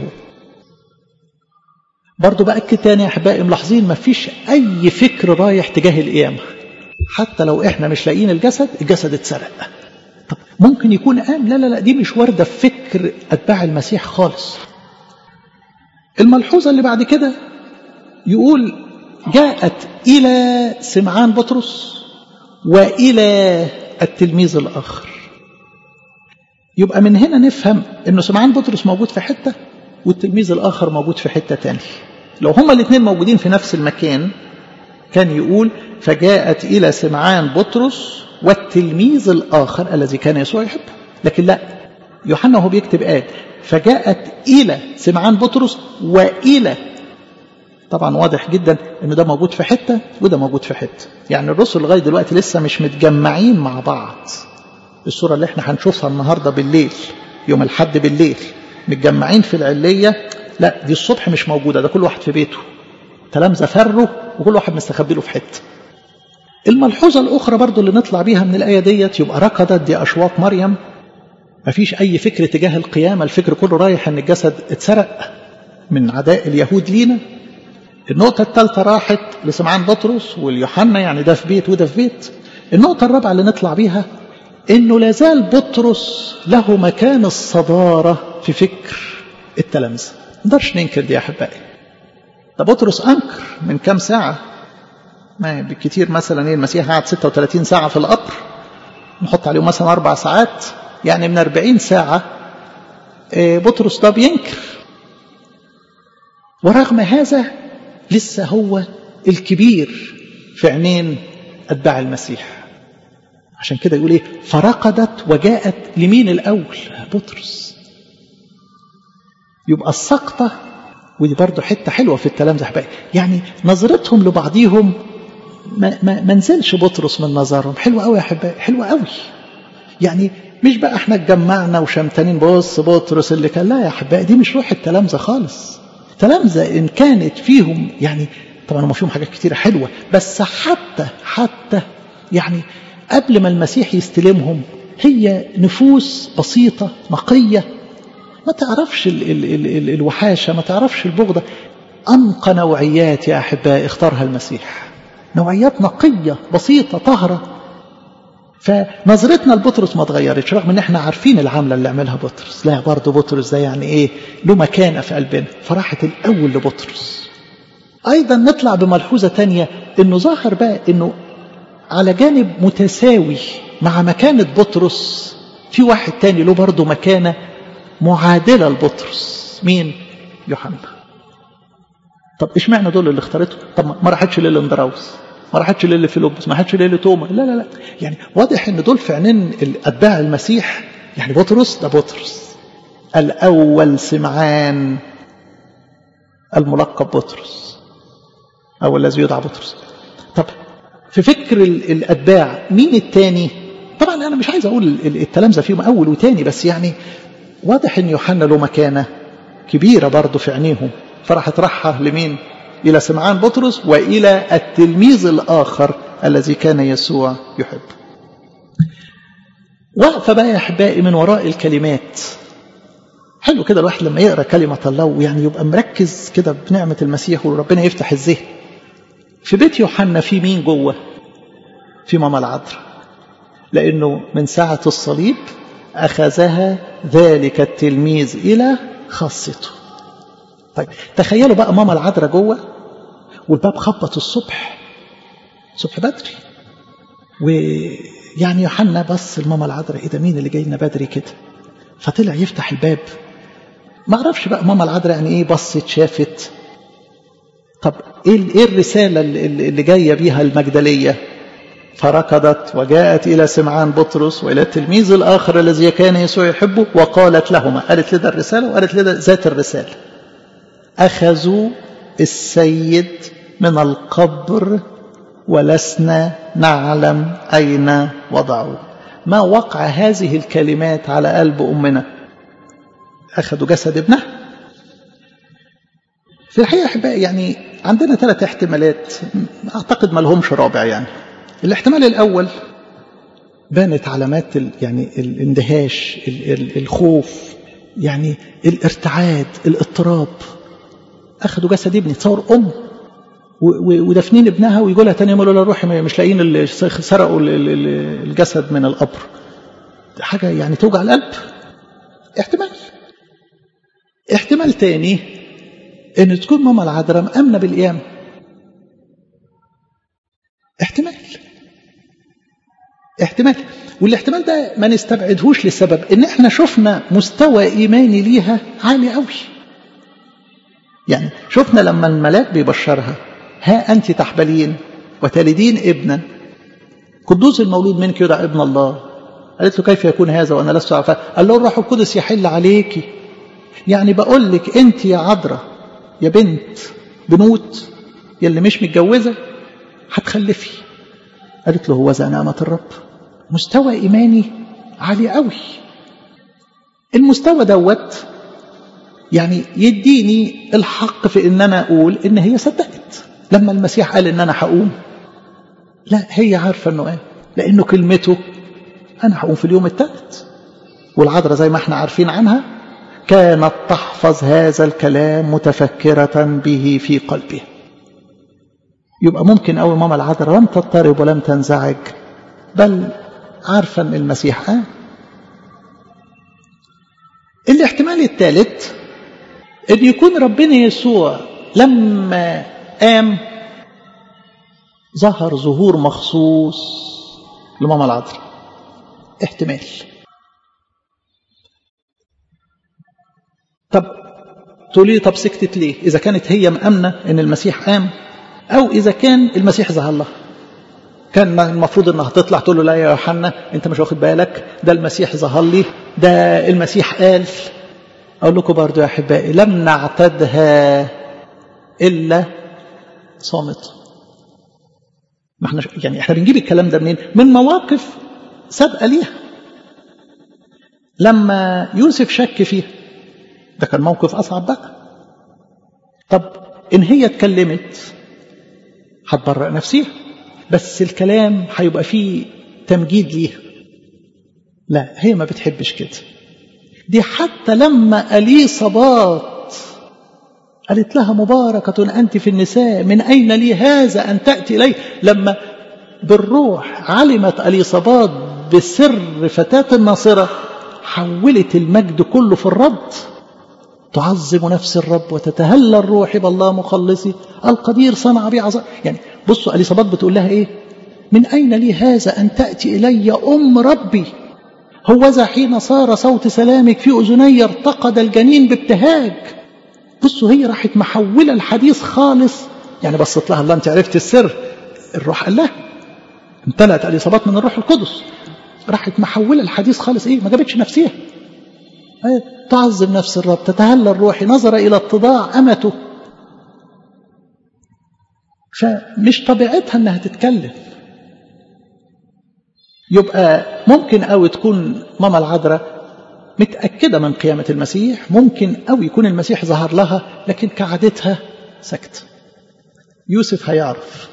برضه بأكد تاني يا احبائي ملاحظين ما فيش اي فكر رايح تجاه القيامه حتى لو احنا مش لاقيين الجسد الجسد اتسرق طب ممكن يكون قام لا لا لا دي مش وارده في فكر اتباع المسيح خالص الملحوظه اللي بعد كده يقول جاءت الى سمعان بطرس والى التلميذ الاخر يبقى من هنا نفهم انه سمعان بطرس موجود في حته والتلميذ الاخر موجود في حته تانية لو هما الاثنين موجودين في نفس المكان كان يقول فجاءت إلى سمعان بطرس والتلميذ الآخر الذي كان يسوع يحبه لكن لا يوحنا وهو بيكتب قال فجاءت إلى سمعان بطرس وإلى طبعا واضح جدا ان ده موجود في حته وده موجود في حته يعني الرسل لغايه دلوقتي لسه مش متجمعين مع بعض الصوره اللي احنا هنشوفها النهارده بالليل يوم الحد بالليل متجمعين في العليه لا دي الصبح مش موجوده ده كل واحد في بيته تلامذه فروا وكل واحد مستخبي له في حته الملحوظة الأخرى برضو اللي نطلع بيها من الآية ديت يبقى ركضت دي أشواق مريم مفيش أي فكر تجاه القيامة الفكر كله رايح أن الجسد اتسرق من عداء اليهود لينا النقطة الثالثة راحت لسمعان بطرس واليوحنا يعني ده في بيت وده في بيت النقطة الرابعة اللي نطلع بيها إنه لازال بطرس له مكان الصدارة في فكر التلامذة ما نقدرش ننكر دي يا أحبائي ده بطرس أنكر من كام ساعة ما بالكتير مثلا ايه المسيح قعد 36 ساعة في القبر نحط عليهم مثلا أربع ساعات يعني من 40 ساعة بطرس ده بينكر ورغم هذا لسه هو الكبير في عينين أتباع المسيح عشان كده يقول ايه فرقدت وجاءت لمين الأول بطرس يبقى السقطة ودي برضه حتة حلوة في الكلام ده حبايبي يعني نظرتهم لبعضيهم ما, ما, ما نزلش بطرس من نظرهم حلوة قوي يا حبايبي حلوة قوي يعني مش بقى احنا اتجمعنا وشمتانين بص بطرس اللي كان لا يا حبايبي دي مش روح التلامذة خالص التلامذة ان كانت فيهم يعني طبعا هم فيهم حاجات كتيرة حلوة بس حتى حتى يعني قبل ما المسيح يستلمهم هي نفوس بسيطة نقية ما تعرفش ال ال ال ال الوحاشة ما تعرفش البغضة أنقى نوعيات يا أحبائي اختارها المسيح نوعيات نقية بسيطة طهرة فنظرتنا لبطرس ما اتغيرتش رغم ان احنا عارفين العمله اللي عملها بطرس لا برضه بطرس ده يعني ايه له مكانه في قلبنا فراحت الاول لبطرس ايضا نطلع بملحوظه تانية انه ظهر بقى انه على جانب متساوي مع مكانه بطرس في واحد تاني له برضه مكانه معادله لبطرس مين يوحنا طب اشمعنى دول اللي اختارته طب ما راحتش للاندراوس ما راحتش للي فيلبس ما راحتش للي توما لا لا لا يعني واضح ان دول في عينين اتباع المسيح يعني بطرس ده بطرس الاول سمعان الملقب بطرس او الذي يدعى بطرس طب في فكر الاتباع مين التاني طبعا انا مش عايز اقول التلامذه فيهم اول وتاني بس يعني واضح ان يوحنا له مكانه كبيره برضه في عينيهم فراحت راحه لمين إلى سمعان بطرس وإلى التلميذ الآخر الذي كان يسوع يحب واقفة بقى يا أحبائي من وراء الكلمات حلو كده الواحد لما يقرأ كلمة الله ويعني يبقى مركز كده بنعمة المسيح وربنا يفتح الذهن في بيت يوحنا في مين جوه في ماما العذراء لأنه من ساعة الصليب أخذها ذلك التلميذ إلى خاصته طيب تخيلوا بقى ماما العذراء جوه والباب خبط الصبح صبح بدري ويعني يوحنا بص لماما العذراء ايه ده مين اللي جاي لنا بدري كده فطلع يفتح الباب ما اعرفش بقى ماما العذراء يعني ايه بصت شافت طب ايه ايه الرساله اللي جايه بيها المجدليه فركضت وجاءت الى سمعان بطرس والى التلميذ الاخر الذي كان يسوع يحبه وقالت لهما قالت لده الرساله وقالت لده ذات الرساله أخذوا السيد من القبر ولسنا نعلم أين وضعوا ما وقع هذه الكلمات على قلب أمنا أخذوا جسد ابنها في الحقيقة أحبائي يعني عندنا ثلاث احتمالات أعتقد ما لهمش رابع يعني الاحتمال الأول بانت علامات يعني الاندهاش الخوف يعني الارتعاد الاضطراب اخذوا جسد ابني تصور ام ودفنين ابنها ويقول لها تاني يوم يقولوا لها روحي مش لاقيين اللي سرقوا الجسد من القبر حاجه يعني توجع القلب احتمال احتمال تاني ان تكون ماما العذراء مامنه بالقيامه احتمال احتمال والاحتمال ده ما نستبعدهوش لسبب ان احنا شفنا مستوى ايماني ليها عالي قوي يعني شفنا لما الملاك بيبشرها ها أنت تحبلين وتلدين ابنا قدوس المولود منك يدعى ابن الله قالت له كيف يكون هذا وأنا لست أعرف قال له الروح القدس يحل عليك يعني بقول لك أنت يا عذراء يا بنت بنوت يلي مش متجوزة هتخلفي قالت له هو ذا نعمة الرب مستوى إيماني عالي قوي المستوى دوت يعني يديني الحق في ان انا اقول ان هي صدقت لما المسيح قال ان انا هقوم لا هي عارفه انه ايه لانه كلمته انا هقوم في اليوم الثالث والعذراء زي ما احنا عارفين عنها كانت تحفظ هذا الكلام متفكرة به في قلبها يبقى ممكن أول ماما العذراء لم تضطرب ولم تنزعج بل عارفة أن المسيح قام الاحتمال الثالث أن يكون ربنا يسوع لما قام ظهر ظهور مخصوص لماما العذراء احتمال طب تقولي طب سكتت ليه إذا كانت هي مأمنة أن المسيح قام أو إذا كان المسيح ظهر لها كان المفروض انها تطلع تقول له لا يا يوحنا انت مش واخد بالك ده المسيح ظهر لي ده المسيح قال اقول لكم برضو يا احبائي لم نعتدها الا صامت ما احنا يعني احنا بنجيب الكلام ده منين من مواقف سابقه ليها لما يوسف شك فيها ده كان موقف اصعب بقى طب ان هي اتكلمت هتبرأ نفسيها بس الكلام هيبقى فيه تمجيد ليها لا هي ما بتحبش كده دي حتى لما أليصبات قالت لها مباركة أنت في النساء من أين لي هذا أن تأتي إلي لما بالروح علمت أليصبات بسر فتاة الناصرة حولت المجد كله في الرد تعظم نفس الرب وتتهلى الروح بالله مخلصي القدير صنع بي عظام يعني بصوا اليصابات بتقول لها ايه من اين لي هذا ان تاتي الي ام ربي هوذا حين صار صوت سلامك في اذني ارتقد الجنين بابتهاج بصوا هي راحت محوله الحديث خالص يعني بصت لها الله انت عرفت السر الروح قال لها امتلأت اليصابات من الروح القدس راحت محوله الحديث خالص ايه ما جابتش نفسها تعظم نفس الرب تتهلى الروح نظر الى اتضاع امته فمش طبيعتها انها تتكلم يبقى ممكن قوي تكون ماما العذراء متأكدة من قيامة المسيح ممكن قوي يكون المسيح ظهر لها لكن كعادتها سكت يوسف هيعرف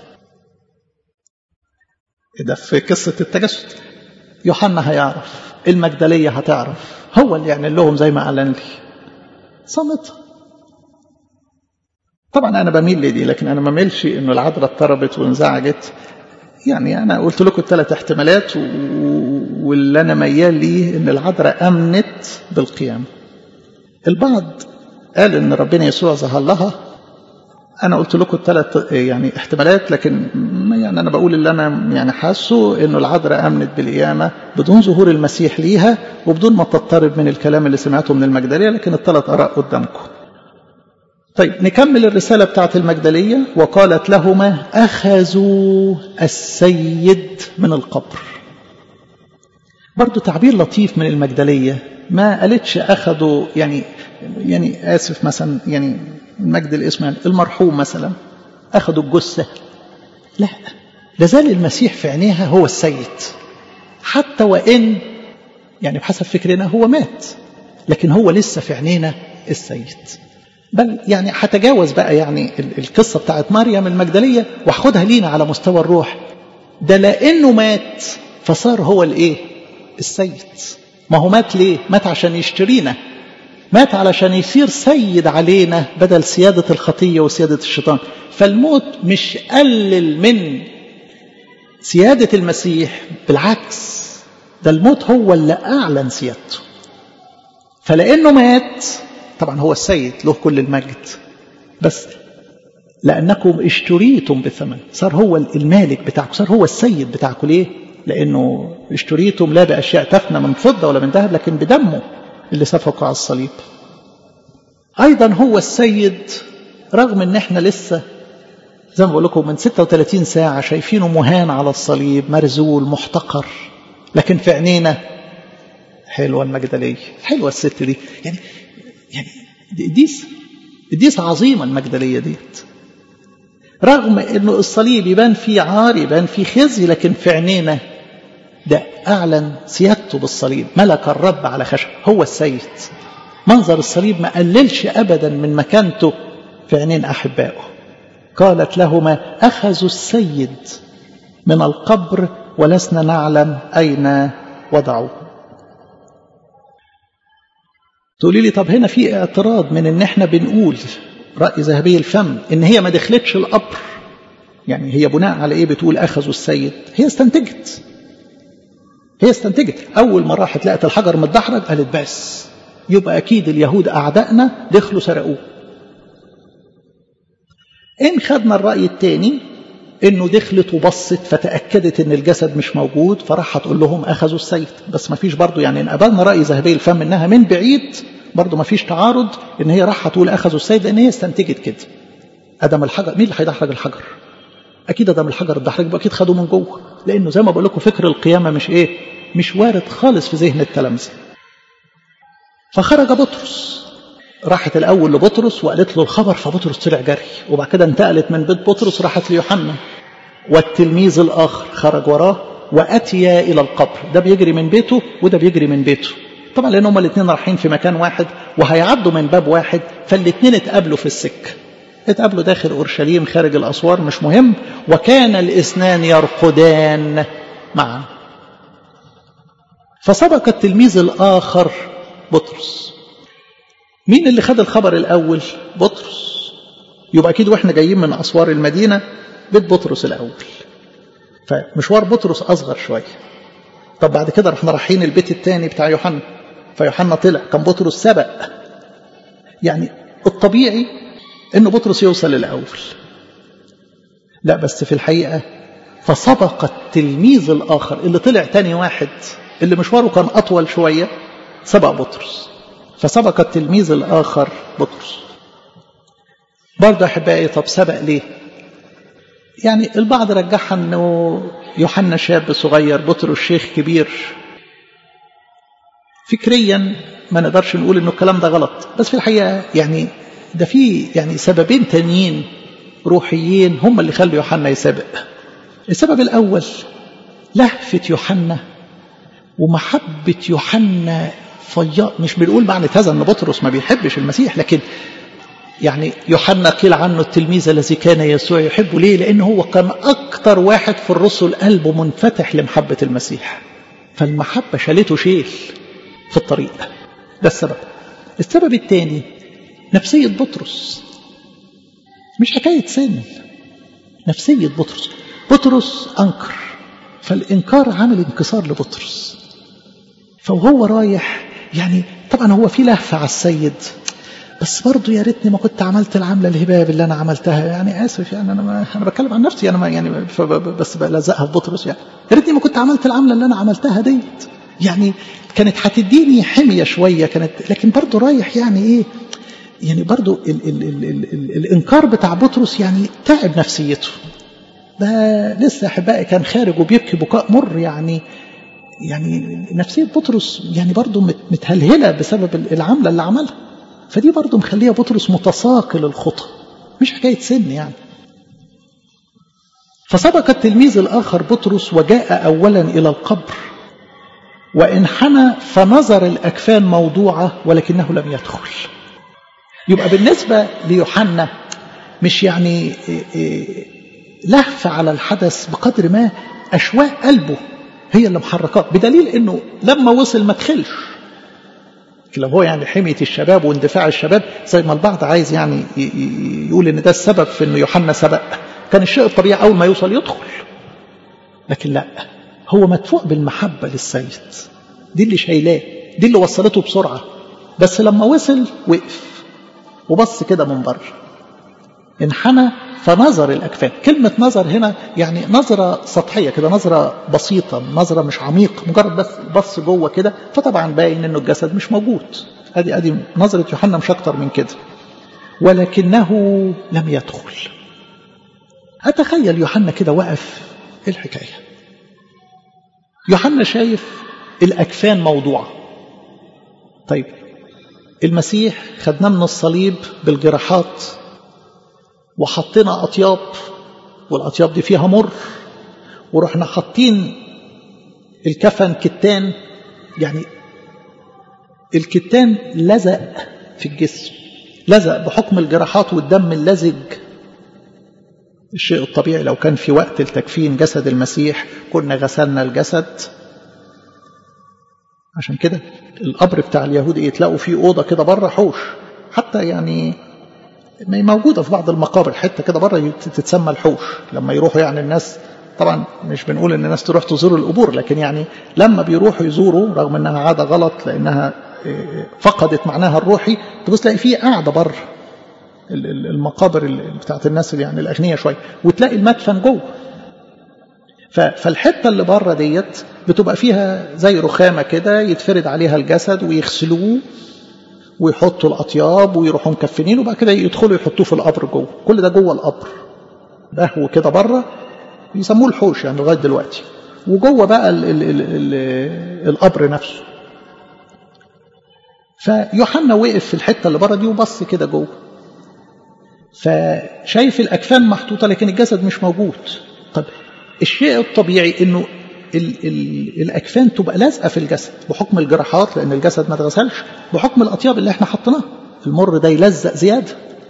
ده في قصة التجسد يوحنا هيعرف المجدلية هتعرف هو اللي يعلن لهم زي ما أعلن لي صمت طبعا أنا بميل لدي لكن أنا ما ميلش إنه العذراء اضطربت وانزعجت يعني أنا قلت لكم الثلاث احتمالات واللي أنا ميال ليه إن العذراء أمنت بالقيام البعض قال إن ربنا يسوع ظهر لها أنا قلت لكم الثلاث يعني احتمالات لكن يعني أنا بقول اللي أنا يعني حاسه إنه العذراء أمنت بالقيامة بدون ظهور المسيح ليها وبدون ما تضطرب من الكلام اللي سمعته من المجدلية لكن الثلاث آراء قدامكم. طيب نكمل الرسالة بتاعت المجدلية وقالت لهما أخذوا السيد من القبر. برضو تعبير لطيف من المجدلية ما قالتش أخذوا يعني يعني آسف مثلا يعني المجد الاسم يعني المرحوم مثلا أخذوا الجثة لا لازال المسيح في عينيها هو السيد حتى وإن يعني بحسب فكرنا هو مات لكن هو لسه في عينينا السيد بل يعني هتجاوز بقى يعني القصة بتاعت مريم المجدلية واخدها لينا على مستوى الروح ده لأنه مات فصار هو الإيه السيد ما هو مات ليه مات عشان يشترينا مات علشان يصير سيد علينا بدل سيادة الخطية وسيادة الشيطان فالموت مش قلل من سيادة المسيح بالعكس ده الموت هو اللي أعلن سيادته فلأنه مات طبعا هو السيد له كل المجد بس لأنكم اشتريتم بثمن صار هو المالك بتاعكم صار هو السيد بتاعكم ليه لأنه اشتريتم لا بأشياء تفنى من فضة ولا من ذهب لكن بدمه اللي سفكوا على الصليب أيضا هو السيد رغم ان احنا لسه زي ما بقول لكم من 36 ساعة شايفينه مهان على الصليب مرزول محتقر لكن في عينينا حلوة المجدلية حلوة الست دي يعني يعني ديس ديس عظيمة المجدلية ديت رغم انه الصليب يبان فيه عار يبان فيه خزي لكن في عينينا ده أعلن سيادته بالصليب ملك الرب على خشب هو السيد منظر الصليب ما قللش أبدا من مكانته في عينين أحبائه قالت لهما أخذوا السيد من القبر ولسنا نعلم أين وضعوه تقولي لي طب هنا في اعتراض من ان احنا بنقول رأي ذهبي الفم ان هي ما دخلتش القبر يعني هي بناء على ايه بتقول اخذوا السيد هي استنتجت هي استنتجت أول ما راحت لقت الحجر متدحرج قالت بس يبقى أكيد اليهود أعدائنا دخلوا سرقوه إن خدنا الرأي الثاني إنه دخلت وبصت فتأكدت إن الجسد مش موجود فراح تقول لهم أخذوا السيد بس ما فيش برضه يعني إن قبلنا رأي ذهبي الفم إنها من بعيد برضه ما فيش تعارض إن هي راح تقول أخذوا السيد لأن هي استنتجت كده أدم الحجر مين اللي هيدحرج الحجر؟ أكيد أدم الحجر اتدحرج أكيد خدوه من جوه لأنه زي ما بقول لكم فكر القيامة مش إيه؟ مش وارد خالص في ذهن التلامذة فخرج بطرس راحت الأول لبطرس وقالت له الخبر فبطرس طلع جري وبعد كده انتقلت من بيت بطرس راحت ليوحنا والتلميذ الآخر خرج وراه وأتيا إلى القبر ده بيجري من بيته وده بيجري من بيته طبعا لأن هما الاثنين رايحين في مكان واحد وهيعدوا من باب واحد فالاثنين اتقابلوا في السكة اتقابلوا داخل أورشليم خارج الأسوار مش مهم وكان الاثنان يرقدان معا فسبق التلميذ الآخر بطرس مين اللي خد الخبر الأول بطرس يبقى أكيد وإحنا جايين من أسوار المدينة بيت بطرس الأول فمشوار بطرس أصغر شوية طب بعد كده رحنا رايحين البيت الثاني بتاع يوحنا فيوحنا طلع كان بطرس سبق يعني الطبيعي ان بطرس يوصل الاول لا بس في الحقيقه فسبق التلميذ الاخر اللي طلع تاني واحد اللي مشواره كان اطول شويه سبق بطرس فسبق التلميذ الاخر بطرس برضه احبائي طب سبق ليه يعني البعض رجحها انه يوحنا شاب صغير بطرس شيخ كبير فكريا ما نقدرش نقول انه الكلام ده غلط بس في الحقيقه يعني ده في يعني سببين تانيين روحيين هم اللي خلوا يوحنا يسابق السبب الاول لهفه يوحنا ومحبه يوحنا فياء مش بنقول معنى هذا ان بطرس ما بيحبش المسيح لكن يعني يوحنا قيل عنه التلميذ الذي كان يسوع يحبه ليه لأنه هو كان أكتر واحد في الرسل قلبه منفتح لمحبة المسيح فالمحبة شالته شيل في الطريق ده السبب السبب الثاني نفسية بطرس مش حكاية سن نفسية بطرس بطرس أنكر فالإنكار عامل انكسار لبطرس فوهو رايح يعني طبعا هو في لهفة على السيد بس برضه يا ريتني ما كنت عملت العمله الهباب اللي انا عملتها يعني اسف يعني انا ما انا بتكلم عن نفسي انا ما يعني بس بلزقها في بطرس يعني يا ريتني ما كنت عملت العمله اللي انا عملتها ديت يعني كانت هتديني حميه شويه كانت لكن برضه رايح يعني ايه يعني برضه ال ال ال ال ال الانكار بتاع بطرس يعني تعب نفسيته ده لسه احبائي كان خارج وبيبكي بكاء مر يعني يعني نفسيه بطرس يعني برضه متهلهله بسبب العمله اللي عملها فدي برضه مخليه بطرس متساقل الخطى مش حكايه سن يعني فسبق التلميذ الاخر بطرس وجاء اولا الى القبر وانحنى فنظر الاكفان موضوعه ولكنه لم يدخل يبقى بالنسبه ليوحنا مش يعني لهف على الحدث بقدر ما اشواق قلبه هي اللي محركاه بدليل انه لما وصل ما دخلش لو هو يعني حمية الشباب واندفاع الشباب زي ما البعض عايز يعني يقول ان ده السبب في انه يوحنا سبق كان الشيء الطبيعي اول ما يوصل يدخل لكن لا هو مدفوع بالمحبة للسيد دي اللي شايلاه دي اللي وصلته بسرعة بس لما وصل وقف وبص كده من بره انحنى فنظر الأكفان كلمة نظر هنا يعني نظرة سطحية كده نظرة بسيطة نظرة مش عميق مجرد بس بص جوه كده فطبعا باين انه الجسد مش موجود ادي ادي نظرة يوحنا مش اكتر من كده ولكنه لم يدخل اتخيل يوحنا كده وقف ايه الحكاية يوحنا شايف الأكفان موضوعة طيب المسيح خدناه من الصليب بالجراحات وحطينا أطياب والأطياب دي فيها مر ورحنا حاطين الكفن كتان يعني الكتان لزق في الجسم لزق بحكم الجراحات والدم اللزج الشيء الطبيعي لو كان في وقت التكفين جسد المسيح كنا غسلنا الجسد عشان كده القبر بتاع اليهود يتلاقوا فيه أوضة كده بره حوش حتى يعني موجودة في بعض المقابر حتة كده بره تتسمى الحوش لما يروحوا يعني الناس طبعا مش بنقول ان الناس تروح تزور القبور لكن يعني لما بيروحوا يزوروا رغم انها عادة غلط لانها فقدت معناها الروحي تبص تلاقي فيه قاعدة بره المقابر بتاعت الناس اللي يعني الاغنياء شويه وتلاقي المدفن جوه فالحته اللي بره ديت بتبقى فيها زي رخامه كده يتفرد عليها الجسد ويغسلوه ويحطوا الاطياب ويروحوا مكفنين وبعد كده يدخلوا يحطوه في القبر جوه كل ده جوه القبر قهوه كده بره يسموه الحوش يعني لغايه دلوقتي وجوه بقى ال ال ال ال القبر نفسه فيوحنا وقف في الحته اللي بره دي وبص كده جوه فشايف الاكفان محطوطه لكن الجسد مش موجود طب الشيء الطبيعي انه ال ال الاكفان تبقى لازقه في الجسد بحكم الجراحات لان الجسد ما اتغسلش بحكم الاطياب اللي احنا حطيناها المر ده يلزق زياده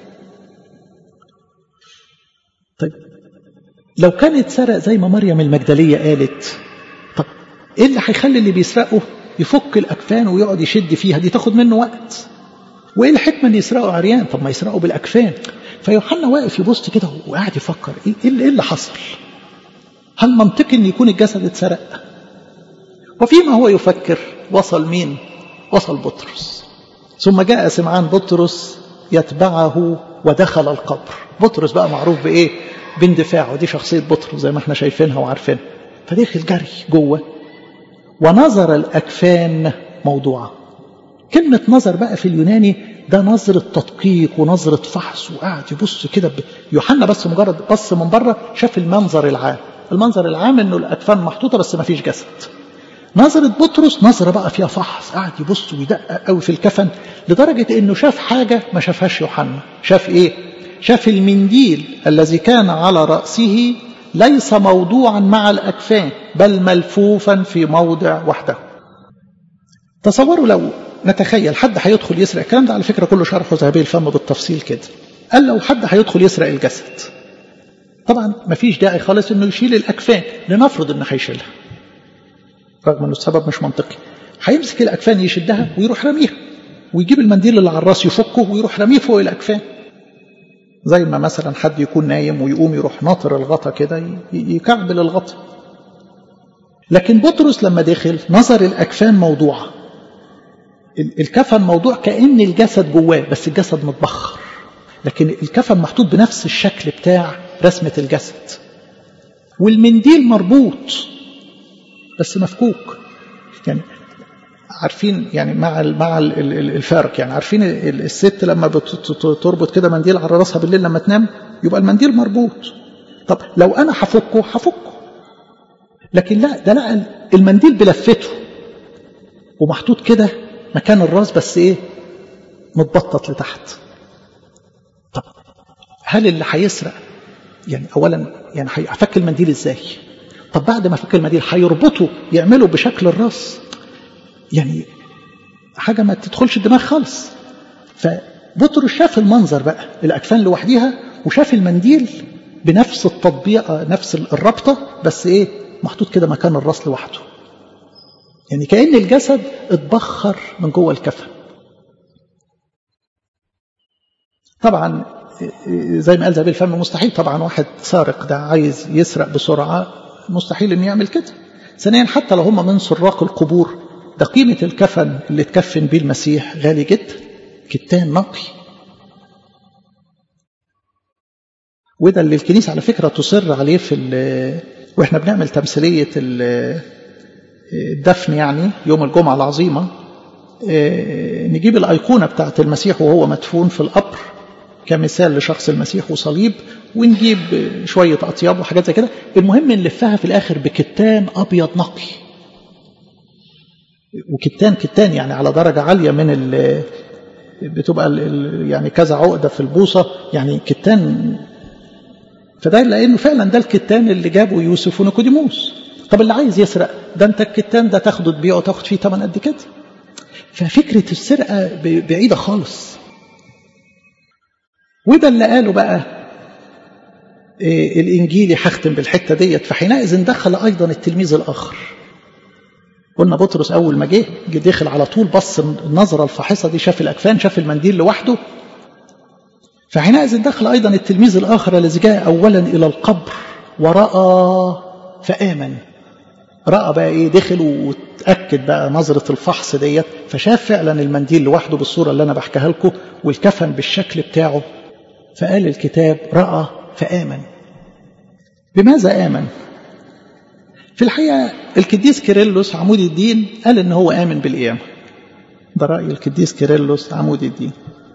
طيب لو كان اتسرق زي ما مريم المجدليه قالت طب ايه اللي هيخلي اللي بيسرقه يفك الاكفان ويقعد يشد فيها دي تاخد منه وقت وايه الحكمه ان يسرقوا عريان طب ما يسرقوا بالاكفان فيوحنا واقف يبص كده وقاعد يفكر ايه اللي, إيه اللي حصل هل منطقي ان يكون الجسد اتسرق وفيما هو يفكر وصل مين وصل بطرس ثم جاء سمعان بطرس يتبعه ودخل القبر بطرس بقى معروف بإيه باندفاعه دي شخصية بطرس زي ما احنا شايفينها وعارفينها فدخل جري جوه ونظر الأكفان موضوعة كلمة نظر بقى في اليوناني ده نظرة تدقيق ونظرة فحص وقاعد يبص كده ب... يوحنا بس مجرد بص من بره شاف المنظر العام المنظر العام انه الاكفان محطوطه بس ما فيش جسد نظرة بطرس نظرة بقى فيها فحص قاعد يبص ويدقق قوي في الكفن لدرجة انه شاف حاجة ما شافهاش يوحنا شاف ايه شاف المنديل الذي كان على رأسه ليس موضوعا مع الأكفان بل ملفوفا في موضع وحده تصوروا لو نتخيل حد هيدخل يسرق الكلام ده على فكرة كله شرحه ذهبي الفم بالتفصيل كده قال لو حد هيدخل يسرق الجسد طبعا ما فيش داعي خالص انه يشيل الاكفان لنفرض انه هيشيلها رغم انه السبب مش منطقي هيمسك الاكفان يشدها ويروح رميها ويجيب المنديل اللي على الراس يفكه ويروح رميه فوق الاكفان زي ما مثلا حد يكون نايم ويقوم يروح ناطر الغطا كده يكعبل الغطا لكن بطرس لما دخل نظر الاكفان موضوعه الكفن موضوع كأن الجسد جواه بس الجسد متبخر لكن الكفن محطوط بنفس الشكل بتاع رسمة الجسد والمنديل مربوط بس مفكوك يعني عارفين يعني مع مع الفارق يعني عارفين الست لما بتربط كده منديل على راسها بالليل لما تنام يبقى المنديل مربوط طب لو انا هفكه هفكه لكن لا ده لا المنديل بلفته ومحطوط كده مكان الراس بس ايه متبطط لتحت طب هل اللي هيسرق يعني اولا يعني هيفك المنديل ازاي طب بعد ما فك المنديل هيربطه يعمله بشكل الراس يعني حاجه ما تدخلش الدماغ خالص فبطرس شاف المنظر بقى الاكفان لوحديها وشاف المنديل بنفس التطبيقه نفس الربطه بس ايه محطوط كده مكان الراس لوحده يعني كأن الجسد اتبخر من جوه الكفن طبعا زي ما قال زبيب الفم مستحيل طبعا واحد سارق ده عايز يسرق بسرعة مستحيل انه يعمل كده ثانيا حتى لو هم من سراق القبور ده قيمة الكفن اللي اتكفن بيه المسيح غالي جدا كتان نقي وده اللي الكنيسة على فكرة تصر عليه في واحنا بنعمل تمثيلية الدفن يعني يوم الجمعة العظيمة نجيب الأيقونة بتاعت المسيح وهو مدفون في القبر كمثال لشخص المسيح وصليب ونجيب شوية أطياب وحاجات زي كده المهم نلفها في الآخر بكتان أبيض نقي وكتان كتان يعني على درجة عالية من ال بتبقى ال يعني كذا عقدة في البوصة يعني كتان فده لأنه فعلا ده الكتان اللي جابه يوسف ونيكوديموس طب اللي عايز يسرق ده انت الكتان ده تاخده تبيعه تاخد فيه ثمن قد كده ففكرة السرقة بعيدة خالص وده اللي قاله بقى إيه الإنجيلي هختم بالحتة ديت فحينئذ دخل أيضا التلميذ الآخر قلنا بطرس أول ما جه جه دخل على طول بص النظرة الفاحصة دي شاف الأكفان شاف المنديل لوحده فحينئذ دخل أيضا التلميذ الآخر الذي جاء أولا إلى القبر ورأى فآمن رأى بقى إيه دخل وتأكد بقى نظرة الفحص ديت فشاف فعلا المنديل لوحده بالصورة اللي أنا بحكيها لكم والكفن بالشكل بتاعه فقال الكتاب رأى فآمن بماذا آمن؟ في الحقيقة القديس كيرلس عمود الدين قال إن هو آمن بالقيامة ده رأي القديس كيرلس عمود الدين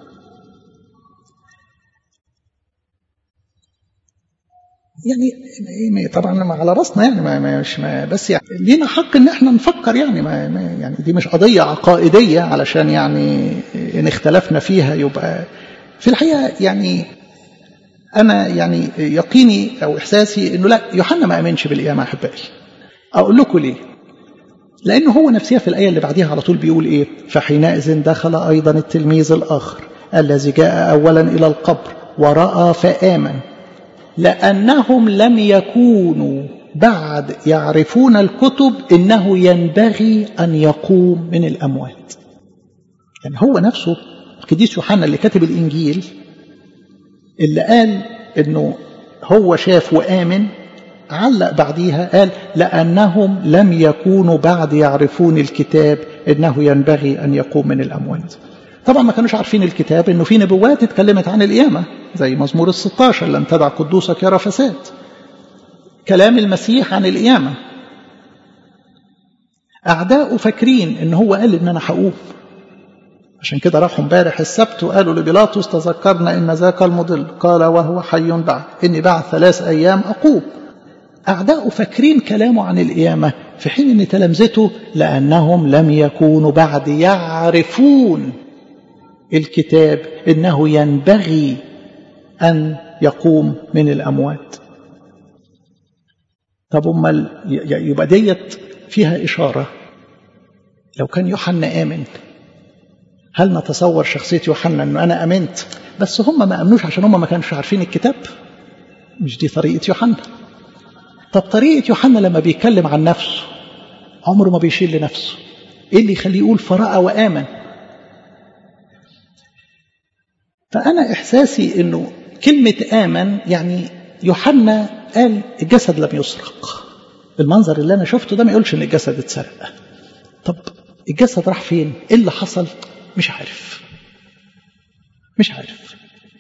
يعني طبعا على راسنا يعني ما مش ما بس يعني لينا حق ان احنا نفكر يعني ما يعني دي مش قضيه عقائديه علشان يعني ان اختلفنا فيها يبقى في الحقيقه يعني انا يعني يقيني او احساسي انه لا يوحنا ما امنش بالقيامه احبائي اقول لكم ليه لانه هو نفسها في الايه اللي بعديها على طول بيقول ايه فحينئذ دخل ايضا التلميذ الاخر الذي جاء اولا الى القبر وراى فامن لأنهم لم يكونوا بعد يعرفون الكتب إنه ينبغي أن يقوم من الأموات يعني هو نفسه القديس يوحنا اللي كاتب الإنجيل اللي قال إنه هو شاف وآمن علق بعديها قال لأنهم لم يكونوا بعد يعرفون الكتاب إنه ينبغي أن يقوم من الأموات طبعا ما كانوش عارفين الكتاب إنه في نبوات اتكلمت عن القيامة زي مزمور الستاشر لن تدع قدوسك يرى فساد كلام المسيح عن القيامة أعداؤه فاكرين إن هو قال إن أنا هقوم عشان كده راحوا امبارح السبت وقالوا لبيلاطس تذكرنا ان ذاك المضل قال وهو حي بعد اني بعد ثلاث ايام اقوم اعداؤه فاكرين كلامه عن القيامه في حين ان تلامذته لانهم لم يكونوا بعد يعرفون الكتاب انه ينبغي ان يقوم من الاموات طب امال يبقى ديت فيها اشاره لو كان يوحنا امن هل نتصور شخصية يوحنا أنه أنا أمنت بس هم ما أمنوش عشان هم ما كانوش عارفين الكتاب مش دي طريقة يوحنا طب طريقة يوحنا لما بيتكلم عن نفسه عمره ما بيشيل لنفسه إيه اللي يخليه يقول فرأى وآمن فأنا إحساسي أنه كلمة آمن يعني يوحنا قال الجسد لم يسرق المنظر اللي أنا شفته ده ما يقولش أن الجسد اتسرق طب الجسد راح فين ايه اللي حصل مش عارف مش عارف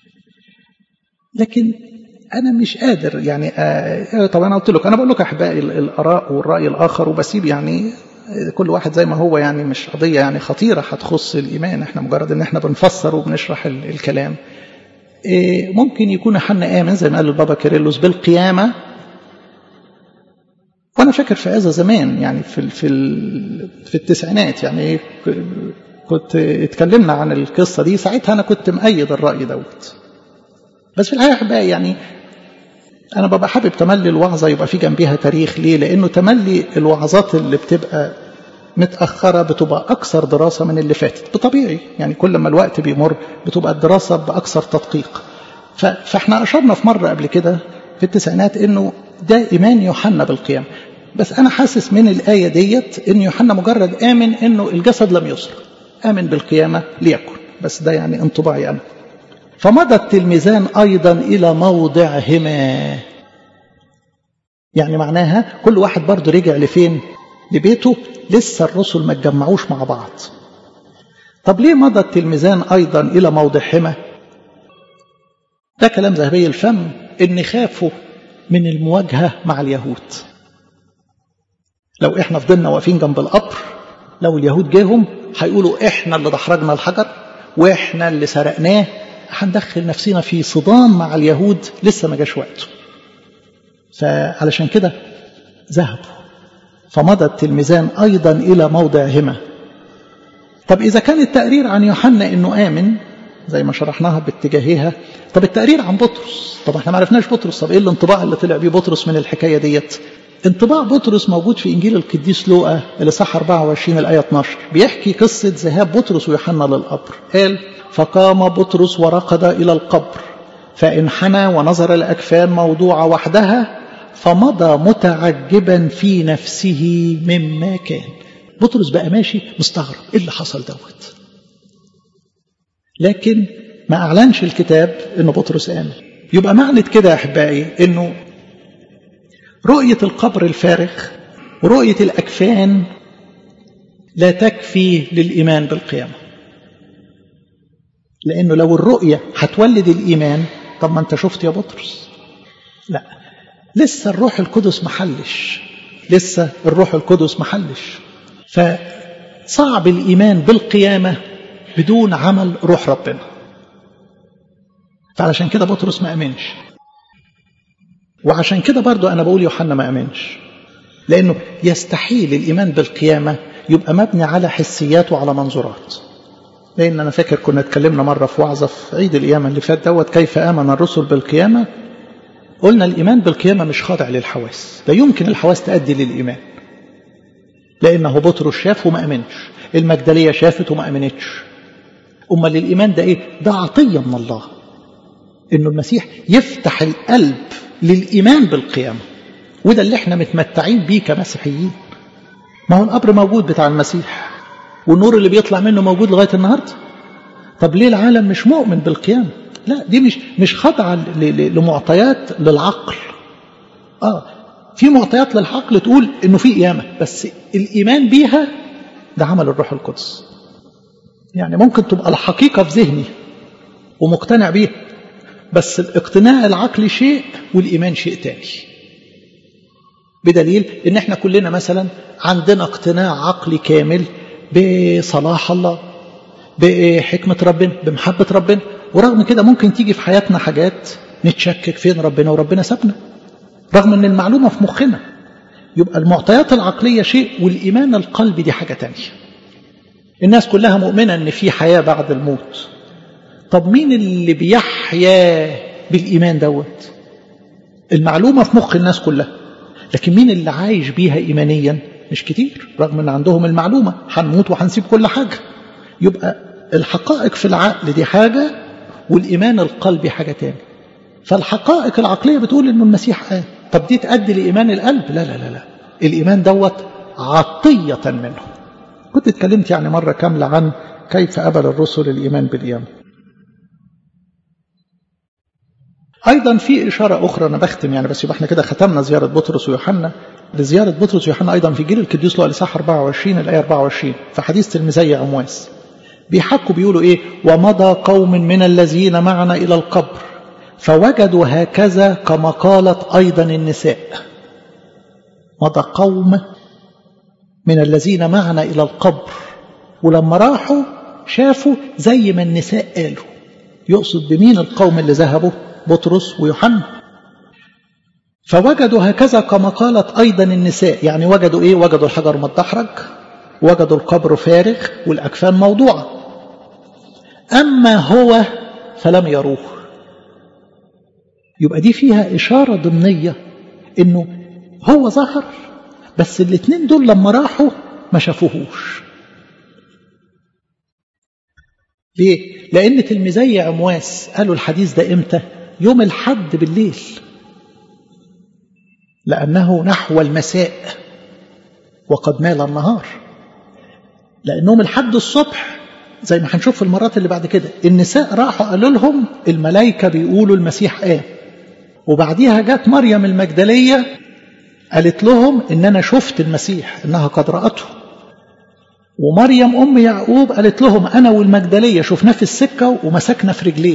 لكن انا مش قادر يعني آه طبعا انا قلت لك انا بقول لك احبائي الاراء والراي الاخر وبسيب يعني كل واحد زي ما هو يعني مش قضيه يعني خطيره هتخص الايمان احنا مجرد ان احنا بنفسر وبنشرح الكلام إيه ممكن يكون حنا امن زي ما قال البابا كيرلس بالقيامه وانا فاكر في هذا زمان يعني في في في التسعينات يعني كنت اتكلمنا عن القصه دي ساعتها انا كنت مؤيد الراي دوت بس في الحقيقه احبائي يعني انا ببقى حابب تملي الوعظه يبقى في جنبيها تاريخ ليه لانه تملي الوعظات اللي بتبقى متاخره بتبقى اكثر دراسه من اللي فاتت بطبيعي يعني كل ما الوقت بيمر بتبقى الدراسه باكثر تدقيق فاحنا اشرنا في مره قبل كده في التسعينات انه ده ايمان يوحنا بالقيامه بس انا حاسس من الايه ديت ان يوحنا مجرد امن انه الجسد لم يسرق امن بالقيامه ليكن بس ده يعني انطباعي انا فمضى التلميذان ايضا الى موضعهما يعني معناها كل واحد برضه رجع لفين لبيته لسه الرسل ما اتجمعوش مع بعض طب ليه مضى التلميذان ايضا الى موضعهما ده كلام ذهبي الفم ان خافوا من المواجهه مع اليهود لو احنا فضلنا واقفين جنب القبر لو اليهود جيهم هيقولوا احنا اللي دحرجنا الحجر واحنا اللي سرقناه هندخل نفسنا في صدام مع اليهود لسه ما جاش وقته فعلشان كده ذهبوا فمضى التلميذان ايضا الى موضعهما طب اذا كان التقرير عن يوحنا انه امن زي ما شرحناها باتجاهها طب التقرير عن بطرس طب احنا ما عرفناش بطرس طب ايه الانطباع اللي طلع بيه بطرس من الحكايه ديت انطباع بطرس موجود في انجيل القديس لوقا اللي صح 24 الايه 12 بيحكي قصه ذهاب بطرس ويوحنا للقبر قال فقام بطرس ورقد الى القبر فانحنى ونظر الاكفان موضوعه وحدها فمضى متعجبا في نفسه مما كان بطرس بقى ماشي مستغرب ايه اللي حصل دوت لكن ما اعلنش الكتاب انه بطرس امن يبقى معنى كده يا احبائي انه رؤيه القبر الفارغ ورؤيه الاكفان لا تكفي للايمان بالقيامه لانه لو الرؤيه هتولد الايمان طب ما انت شفت يا بطرس لا لسه الروح القدس محلش لسه الروح القدس محلش فصعب الايمان بالقيامه بدون عمل روح ربنا فعلشان كده بطرس ما امنش وعشان كده برضو انا بقول يوحنا ما امنش لانه يستحيل الايمان بالقيامه يبقى مبني على حسيات وعلى منظورات لان انا فاكر كنا اتكلمنا مره في وعظه في عيد القيامه اللي فات دوت كيف امن الرسل بالقيامه قلنا الايمان بالقيامه مش خاضع للحواس لا يمكن الحواس تؤدي للايمان لانه بطرس شاف وما امنش المجدليه شافت وما امنتش امال الايمان ده ايه ده عطيه من الله انه المسيح يفتح القلب للايمان بالقيامه وده اللي احنا متمتعين بيه كمسيحيين ما هو القبر موجود بتاع المسيح والنور اللي بيطلع منه موجود لغايه النهارده طب ليه العالم مش مؤمن بالقيامه لا دي مش مش خاضعه لمعطيات للعقل اه في معطيات للعقل تقول انه في قيامه بس الايمان بيها ده عمل الروح القدس يعني ممكن تبقى الحقيقه في ذهني ومقتنع بيها بس الاقتناع العقلي شيء والايمان شيء تاني بدليل ان احنا كلنا مثلا عندنا اقتناع عقلي كامل بصلاح الله بحكمه ربنا بمحبه ربنا ورغم كده ممكن تيجي في حياتنا حاجات نتشكك فين ربنا وربنا سابنا رغم ان المعلومه في مخنا يبقى المعطيات العقليه شيء والايمان القلبي دي حاجه تانية الناس كلها مؤمنه ان في حياه بعد الموت طب مين اللي بيحيا بالايمان دوت المعلومه في مخ الناس كلها لكن مين اللي عايش بيها ايمانيا مش كتير رغم ان عندهم المعلومه هنموت وهنسيب كل حاجه يبقى الحقائق في العقل دي حاجه والايمان القلبي حاجه تاني فالحقائق العقليه بتقول انه المسيح قام طب دي تؤدي لايمان القلب لا لا لا لا الايمان دوت عطيه منه كنت اتكلمت يعني مره كامله عن كيف ابى الرسل الايمان بالقيامه ايضا في اشاره اخرى انا بختم يعني بس يبقى احنا كده ختمنا زياره بطرس ويوحنا لزياره بطرس ويوحنا ايضا في جيل القديس له الاصحاح 24 الايه 24 في حديث تلميذي عمواس بيحكوا بيقولوا ايه ومضى قوم من الذين معنا الى القبر فوجدوا هكذا كما قالت ايضا النساء مضى قوم من الذين معنا الى القبر ولما راحوا شافوا زي ما النساء قالوا يقصد بمين القوم اللي ذهبوا بطرس ويوحنا فوجدوا هكذا كما قالت ايضا النساء يعني وجدوا ايه وجدوا الحجر متدحرج وجدوا القبر فارغ والاكفان موضوعه اما هو فلم يروه يبقى دي فيها اشاره ضمنيه انه هو ظهر بس الاثنين دول لما راحوا ما شافوهوش ليه لان تلميذي عمواس قالوا الحديث ده امتى يوم الحد بالليل لأنه نحو المساء وقد مال النهار لأنهم الحد الصبح زي ما هنشوف في المرات اللي بعد كده النساء راحوا قالوا لهم الملائكة بيقولوا المسيح قام وبعديها جت مريم المجدلية قالت لهم إن أنا شفت المسيح إنها قد رأته ومريم أم يعقوب قالت لهم أنا والمجدلية شفناه في السكة ومسكنا في رجليه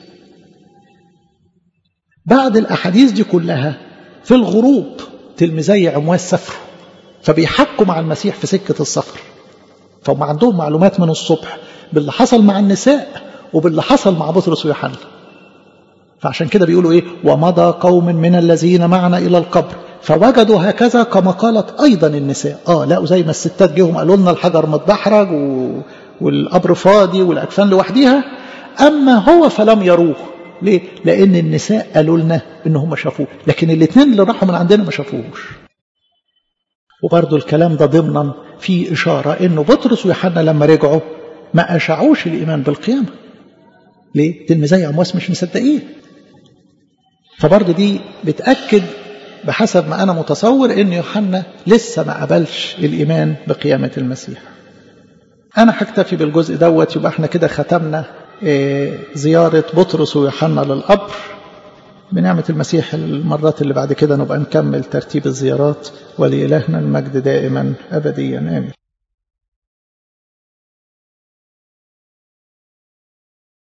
بعد الأحاديث دي كلها في الغروب تلميذي عمواس سافروا فبيحكوا مع المسيح في سكة السفر فهم عندهم معلومات من الصبح باللي حصل مع النساء وباللي حصل مع بطرس ويوحنا فعشان كده بيقولوا ايه ومضى قوم من الذين معنا الى القبر فوجدوا هكذا كما قالت ايضا النساء اه لقوا زي ما الستات جيهم قالوا لنا الحجر متدحرج و... والقبر فاضي والاكفان لوحديها اما هو فلم يروه ليه؟ لأن النساء قالوا لنا إن هم شافوه، لكن الاثنين اللي راحوا من عندنا ما شافوهوش. وبرضه الكلام ده ضمنا في إشارة إنه بطرس ويوحنا لما رجعوا ما أشعوش الإيمان بالقيامة. ليه؟ تلميذي عمواس مش مصدقين. فبرضه دي بتأكد بحسب ما أنا متصور إن يوحنا لسه ما قبلش الإيمان بقيامة المسيح. أنا هكتفي بالجزء دوت يبقى احنا كده ختمنا زيارة بطرس ويوحنا للقبر بنعمة المسيح المرات اللي بعد كده نبقى نكمل ترتيب الزيارات ولإلهنا المجد دائما أبديا آمين